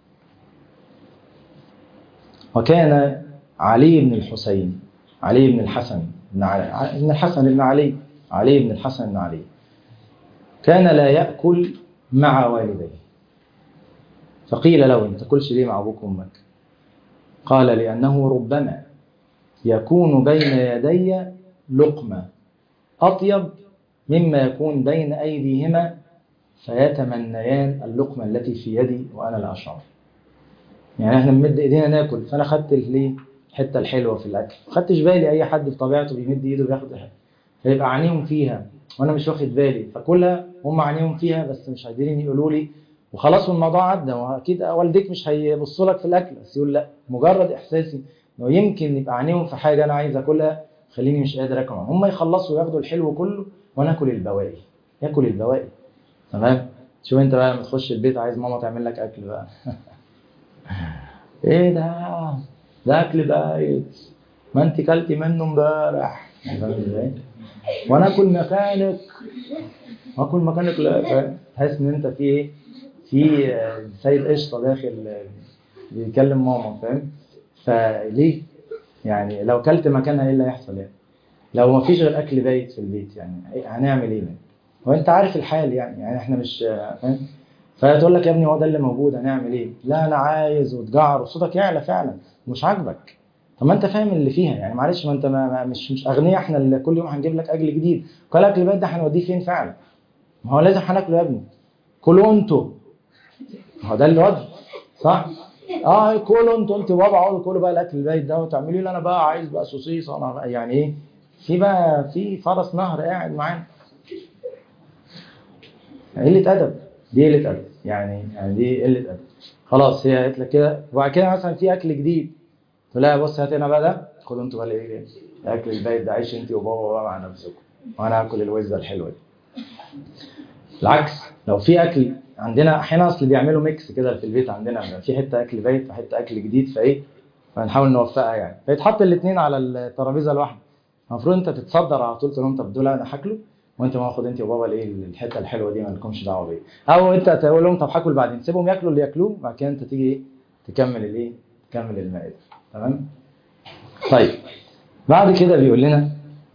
وكان علي بن الحسين علي بن الحسن بن علي بن الحسن بن علي علي بن الحسن بن علي كان لا يأكل مع والديه فقيل له انت تاكلش ليه مع ابوك وامك قال لانه ربما يكون بين يدي لقمه اطيب مما يكون بين ايديهما فيتمنيان اللقمه التي في يدي وانا لا اشعر يعني احنا بنمد ايدينا ناكل فانا خدت ليه الحته الحلوه في الاكل ما خدتش بالي اي حد بطبيعته بيمد ايده بياخد الحته فيبقى عينيهم فيها وانا مش واخد بالي فكلها هم عينيهم فيها بس مش قادرين يقولوا لي وخلاص والموضوع عدى واكيد والديك مش هيبص لك في الاكل بس يقول لا مجرد احساسي انه يمكن يبقى عينيهم في حاجه انا عايز اكلها خليني مش قادر اكل معاهم هم يخلصوا وياخدوا الحلو كله وانا اكل البواقي ياكل البواقي تمام شوف انت بقى لما تخش البيت عايز ماما تعمل لك اكل بقى ايه ده ده اكل بايت ما انت كلتي منه امبارح فاهم ازاي وانا اكل مكانك اكل مكانك لا فاهم تحس ان انت في ايه في آه، سيد قشطه داخل آه، بيكلم ماما فاهم فليه يعني لو كلت مكانها ايه اللي هيحصل يعني لو ما فيش غير اكل بايت في البيت يعني إيه- هنعمل ايه يعني هو انت عارف الحال يعني يعني احنا مش آه، فاهم فتقول لك يا ابني هو ده اللي موجود هنعمل ايه لا انا عايز وتجعر وصوتك يعلى فعلا مش عاجبك طب ما انت فاهم اللي فيها يعني معلش ما انت ما ما- مش مش اغنياء احنا اللي كل يوم هنجيب لك اكل جديد كل اكل البيت ده هنوديه فين فعلا ما هو لازم هناكله يا ابني كلوا انتوا ما هو ده الوضع صح اه كلوا انتوا انتوا بابا اقعدوا كلوا بقى الاكل البيت ده وتعملوا لي انا بقى عايز بقى سوسيس انا بقى يعني ايه في بقى في فرس نهر قاعد معانا قلة أدب دي قلة أدب يعني يعني دي قلة أدب خلاص هي قالت لك كده وبعد كده مثلا في أكل جديد تقول لها بص هات هنا بقى ده خدوا انتوا بقى ايه اكل البيت ده عيش انت وبابا بقى مع نفسكم وانا هاكل الوزه الحلوه دي العكس لو في اكل عندنا احيانا اصل بيعملوا ميكس كده في البيت عندنا في حته اكل بيت وحته اكل جديد فايه فنحاول نوفقها يعني فيتحط الاثنين على الترابيزه الواحده المفروض انت تتصدر على طول تقول لهم طب دول انا هاكله وانت ما خد انت وبابا الايه الحته الحلوه دي ما لكمش دعوه بيها او انت تقول لهم طب هاكل بعدين سيبهم ياكلوا اللي ياكلوه بعد كده انت تيجي ايه تكمل الايه تكمل المائده تمام طيب بعد كده بيقول لنا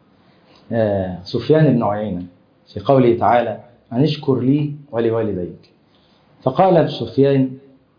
آه سفيان بن عيينه في قوله تعالى أن اشكر لي ولوالديك فقال سفيان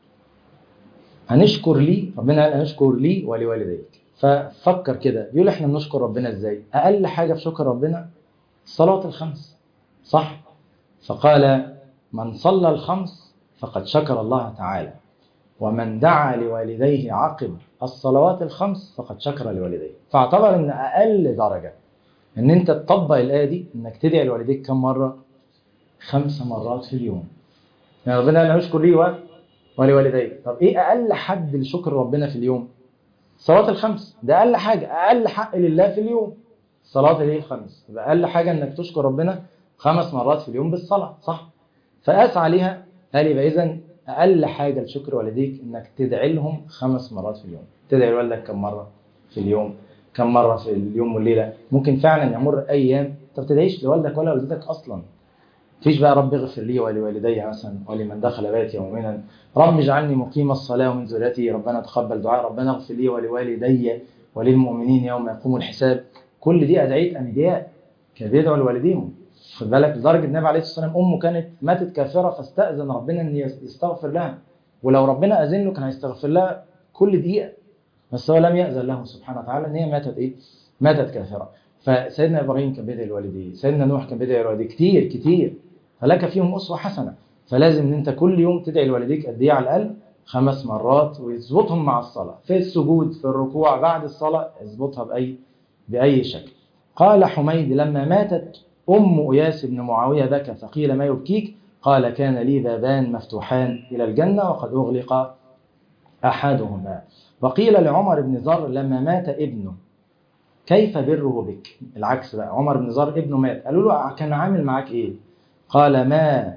أن اشكر لي ربنا قال أن اشكر لي ولوالديك ففكر كده بيقول احنا بنشكر ربنا ازاي أقل حاجة في شكر ربنا الصلاة الخمس صح فقال من صلى الخمس فقد شكر الله تعالى ومن دعا لوالديه عقب الصلوات الخمس فقد شكر لوالديه فاعتبر ان اقل درجه ان انت تطبق الايه دي انك تدعي لوالديك كم مره خمس مرات في اليوم يعني ربنا قال اشكر لي و- ولوالديك طب ايه اقل حد لشكر ربنا في اليوم الصلاه الخمس ده اقل حاجه اقل حق لله في اليوم الصلاه الايه الخمس يبقى اقل حاجه انك تشكر ربنا خمس مرات في اليوم بالصلاه صح فقاس عليها قال يبقى اذا اقل حاجه لشكر والديك انك تدعي لهم خمس مرات في اليوم تدعي لوالدك كم مره في اليوم كم مره في اليوم والليله ممكن فعلا يمر ايام انت ما بتدعيش لوالدك ولا والدتك اصلا فيش بقى رب اغفر لي ولوالدي مثلا ولمن دخل بيتي مؤمنا رب اجعلني مقيم الصلاه ومن ذريتي ربنا تقبل دعاء ربنا اغفر لي ولوالدي وللمؤمنين يوم يقوم الحساب كل دي ادعيه انبياء كانوا بيدعوا لوالديهم خد بالك لدرجه النبي عليه الصلاه والسلام امه كانت ماتت كافره فاستاذن ربنا ان يستغفر لها ولو ربنا اذن له كان هيستغفر لها كل دقيقه بس هو لم ياذن له سبحانه وتعالى ان هي ماتت ايه؟ ماتت كافره فسيدنا ابراهيم كان بيدعي لوالديه سيدنا نوح كان بيدعي لوالديه كتير كتير فلك فيهم اسوه حسنه فلازم ان انت كل يوم تدعي لوالديك قد ايه على الاقل خمس مرات ويظبطهم مع الصلاه في السجود في الركوع بعد الصلاه اظبطها باي باي شكل قال حميد لما ماتت ام اياس بن معاويه بكى فقيل ما يبكيك قال كان لي بابان مفتوحان الى الجنه وقد اغلق احدهما وقيل لعمر بن زر لما مات ابنه كيف بره بك العكس بقى عمر بن زر ابنه مات قالوا له كان عامل معاك ايه قال ما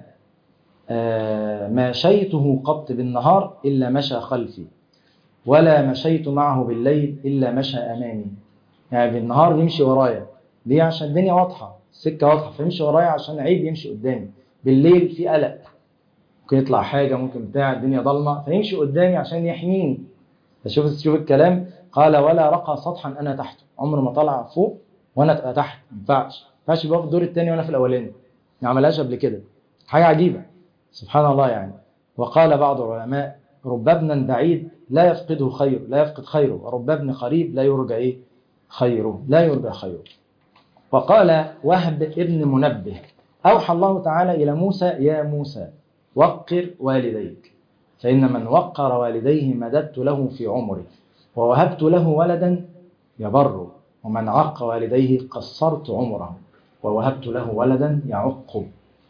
آه ما شيته قط بالنهار الا مشى خلفي ولا مشيت معه بالليل الا مشى امامي يعني بالنهار يمشي ورايا ليه عشان الدنيا واضحه السكه واضحه فيمشي ورايا عشان عيب يمشي قدامي بالليل في قلق ممكن يطلع حاجه ممكن بتاع الدنيا ضلمه فيمشي قدامي عشان يحميني فشوف شوف الكلام قال ولا رقى سطحا انا تحته عمره ما طلع فوق وانا ابقى تحت ما ينفعش ما ينفعش يبقى في الدور الثاني وانا في الاولاني ما عملهاش قبل كده حاجه عجيبه سبحان الله يعني وقال بعض العلماء رب ابن بعيد لا يفقده خير لا يفقد خيره ورب ابن قريب لا يرجى ايه خيره لا يرجى خيره وقال وهب ابن منبه أوحى الله تعالى إلى موسى يا موسى وقر والديك فإن من وقر والديه مددت له في عمره ووهبت له ولدا يبر ومن عق والديه قصرت عمره ووهبت له ولدا يعق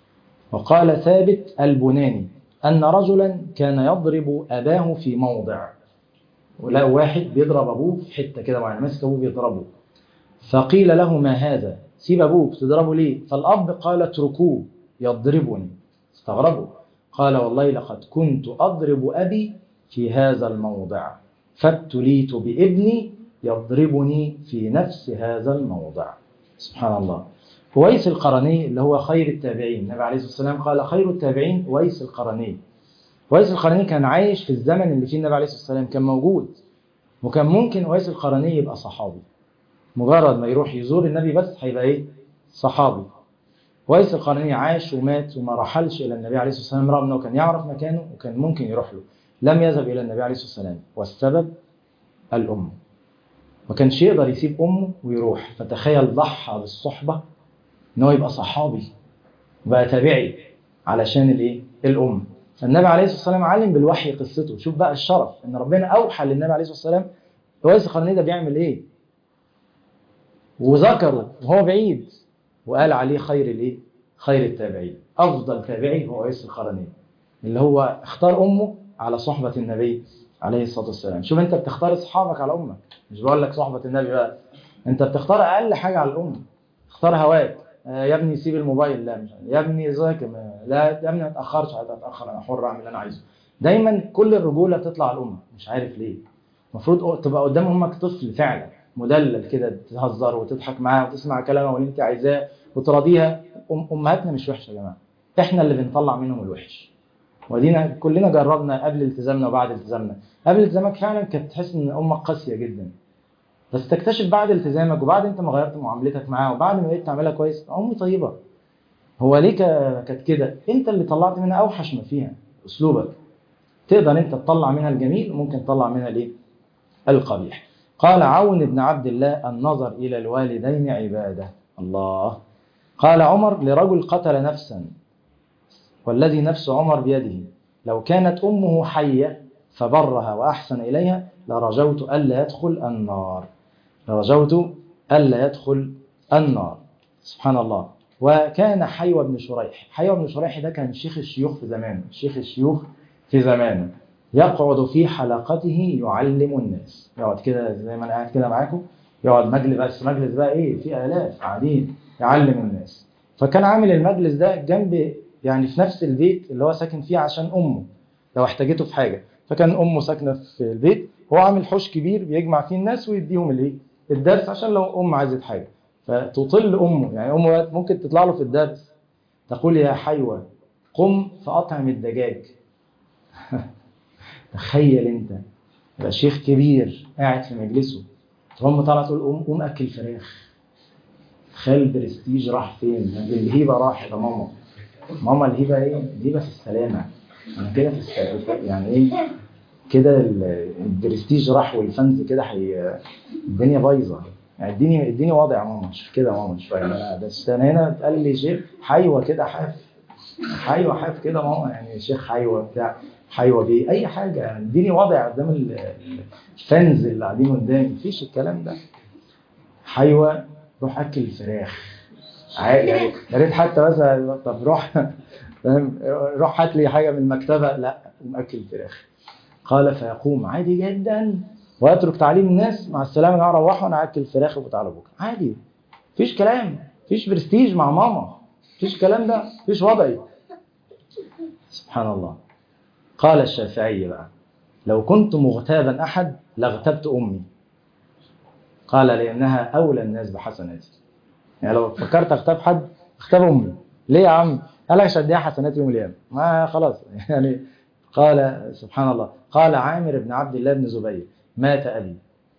وقال ثابت البناني أن رجلا كان يضرب أباه في موضع ولا واحد بيضرب أبوه في حتة كده معينة ماسك أبوه بيضربه فقيل له ما هذا سيب أبوك تضربه ليه فالأب قال اتركوه يضربني استغربوا قال والله لقد كنت أضرب أبي في هذا الموضع فابتليت بابني يضربني في نفس هذا الموضع سبحان الله ويس القرني اللي هو خير التابعين النبي عليه الصلاة والسلام قال خير التابعين ويس القرني ويس القرني كان عايش في الزمن اللي فيه النبي عليه الصلاة والسلام كان موجود وكان ممكن ويس القرني يبقى صحابي مجرد ما يروح يزور النبي بس هيبقى ايه صحابي ويس القرني عاش ومات وما رحلش الى النبي عليه الصلاه والسلام رغم انه كان يعرف مكانه وكان ممكن يروح له لم يذهب الى النبي عليه الصلاه والسلام والسبب الام ما كانش يقدر يسيب امه ويروح فتخيل ضحى بالصحبه ان هو يبقى صحابي وبقى تابعي علشان الايه الام فالنبي عليه الصلاه والسلام علم بالوحي قصته شوف بقى الشرف ان ربنا اوحى للنبي عليه الصلاه والسلام ويس القرني ده بيعمل ايه وذكره وهو بعيد وقال عليه خير الايه خير التابعين افضل تابعي هو ويس القرني اللي هو اختار امه على صحبه النبي عليه الصلاه والسلام شوف انت بتختار اصحابك على امك مش بقول لك صحبه النبي بقى انت بتختار اقل حاجه على الام اختار هواك آه يا ابني سيب الموبايل لا مش يا ابني ذاكر لا يا ابني ما تاخرش هتاخر انا حر اعمل اللي انا عايزه دايما كل الرجوله بتطلع على الام مش عارف ليه المفروض تبقى قدام امك طفل فعلا مدلل كده تهزر وتضحك معاها وتسمع كلامها واللي انت عايزاه وتراضيها أم امهاتنا مش وحشه يا جماعه احنا اللي بنطلع منهم الوحش ودينا كلنا جربنا قبل التزامنا وبعد التزامنا قبل التزامك فعلا كانت تحس ان امك قاسيه جدا بس تكتشف بعد التزامك وبعد انت ما غيرت معاملتك معاها وبعد ما بقيت تعملها كويس امي طيبه هو ليه كانت كده انت اللي طلعت منها اوحش ما فيها اسلوبك تقدر انت تطلع منها الجميل وممكن تطلع منها الايه القبيح قال عون بن عبد الله النظر الى الوالدين عباده الله قال عمر لرجل قتل نفسا والذي نفس عمر بيده لو كانت امه حيه فبرها واحسن اليها لرجوت الا يدخل النار لرجوت الا يدخل النار سبحان الله وكان حيوى بن شريح حيوى بن شريح ده كان شيخ الشيوخ في زمانه شيخ الشيوخ في زمانه يقعد في حلقته يعلم الناس يقعد كده زي ما انا قاعد كده معاكم يقعد مجلس بس مجلس بقى ايه في الاف قاعدين يعلم الناس فكان عامل المجلس ده جنب يعني في نفس البيت اللي هو ساكن فيه عشان امه لو احتاجته في حاجه فكان امه ساكنه في البيت هو عامل حوش كبير بيجمع فيه الناس ويديهم الايه الدرس عشان لو ام عايزه حاجه فتطل امه يعني امه ممكن تطلع له في الدرس تقول يا حيوى قم فاطعم الدجاج تخيل انت يبقى شيخ كبير قاعد في مجلسه تقوم طالعه تقول قوم قوم اكل فراخ تخيل البرستيج راح فين الهيبه راحت يا ماما ماما الهيبه ايه الهيبه في السلامه انا كده في السلامه يعني ايه كده البرستيج راح والفانز كده حي... الدنيا بايظه يعني اديني اديني وضع يا ماما مش كده يا ماما شويه انا بس انا هنا اتقال لي شيخ حيوه كده حاف حيوه حاف كده ماما يعني شيخ حيوه بتاع حيوه بيه اي حاجه يعني اديني وضع قدام ال- الفانز اللي قاعدين قدامي مفيش الكلام ده حيوه روح اكل الفراخ عا- يعني يا ريت حتى مثلا طب روح فاهم روح هات لي حاجه من المكتبه لا قوم اكل الفراخ قال فيقوم عادي جدا ويترك تعليم الناس مع السلامه انا هروح وانا هاكل الفراخ وتعالى بكره عادي مفيش كلام مفيش برستيج مع ماما مفيش كلام ده مفيش وضعي سبحان الله قال الشافعي بقى لو كنت مغتابا احد لاغتبت امي قال لانها اولى الناس بحسناتي يعني لو فكرت اغتاب حد اغتاب امي ليه يا عم قال لك عشان اديها حسنات يوم القيامه ما خلاص يعني قال سبحان الله قال عامر بن عبد الله بن زبير مات ابي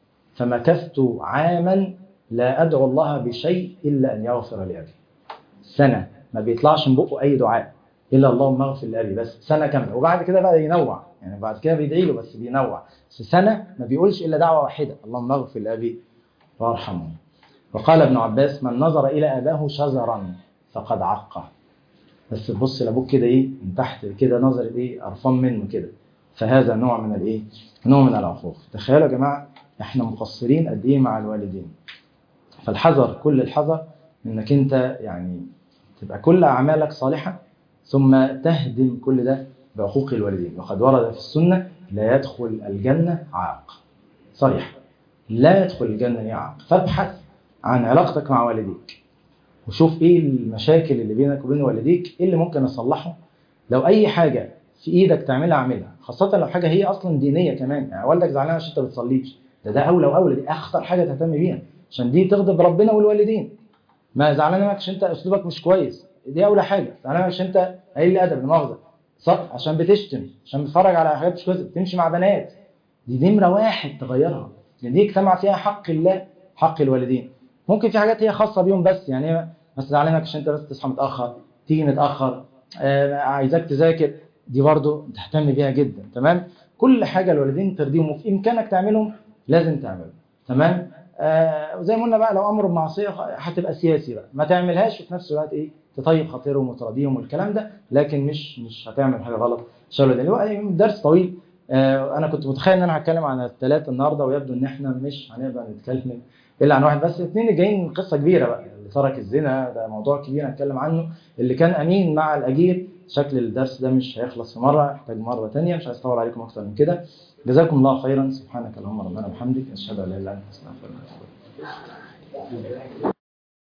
فمكثت عاما لا ادعو الله بشيء الا ان يغفر لابي سنه ما بيطلعش من بقه اي دعاء الا اللهم اغفر لابي بس سنه كامله وبعد كده بقى ينوع يعني بعد كده بيدعي له بس بينوع بس سنه ما بيقولش الا دعوه واحده اللهم اغفر لابي وارحمه وقال ابن عباس من نظر الى اباه شزرا فقد عقه بس تبص لابوك كده ايه من تحت كده نظر ايه قرفان منه كده فهذا نوع من الايه نوع من العقوق تخيلوا يا جماعه احنا مقصرين قد ايه مع الوالدين فالحذر كل الحذر انك انت يعني تبقى كل اعمالك صالحه ثم تهدم كل ده بعقوق الوالدين وقد ورد في السنه لا يدخل الجنه عاق صريح لا يدخل الجنه عاق فابحث عن علاقتك مع والديك وشوف ايه المشاكل اللي بينك وبين والديك ايه اللي ممكن اصلحه لو اي حاجه في ايدك تعملها اعملها خاصه لو حاجه هي اصلا دينيه كمان يعني والدك زعلان عشان انت ما بتصليش ده ده اولى واولى دي اخطر حاجه تهتم بيها عشان دي تغضب ربنا والوالدين ما زعلان منك عشان انت اسلوبك مش كويس دي اولى حاجه زعلان عشان انت قليل الادب لا مؤاخذه صح عشان بتشتم عشان بتتفرج على حاجات مش كويسه بتمشي مع بنات دي نمره واحد تغيرها لان دي اجتمع فيها حق الله حق الوالدين ممكن في حاجات هي خاصه بيهم بس يعني بس زعلانك عشان انت بس تصحى متاخر تيجي متاخر آه عايزاك تذاكر دي برضو تهتم بيها جدا تمام كل حاجه الوالدين ترضيهم وفي امكانك تعملهم لازم تعملهم تمام آه وزي ما قلنا بقى لو امر بمعصيه هتبقى سياسي بقى ما تعملهاش وفي نفس الوقت ايه تطيب خاطرهم وتراضيهم والكلام ده لكن مش مش هتعمل حاجه غلط ان شاء الله ده هو الدرس طويل آه انا كنت متخيل ان انا هتكلم عن الثلاثه النهارده ويبدو ان احنا مش هنقدر نتكلم الا عن واحد بس الاثنين الجايين قصه كبيره بقى اللي ترك الزنا ده موضوع كبير هنتكلم عنه اللي كان امين مع الاجير شكل الدرس ده مش هيخلص في مره يحتاج مره ثانيه مش عايز اطول عليكم اكتر من كده جزاكم الله خيرا سبحانك اللهم ربنا وبحمدك اشهد ان لا اله الا انت استغفرك واتوب اليك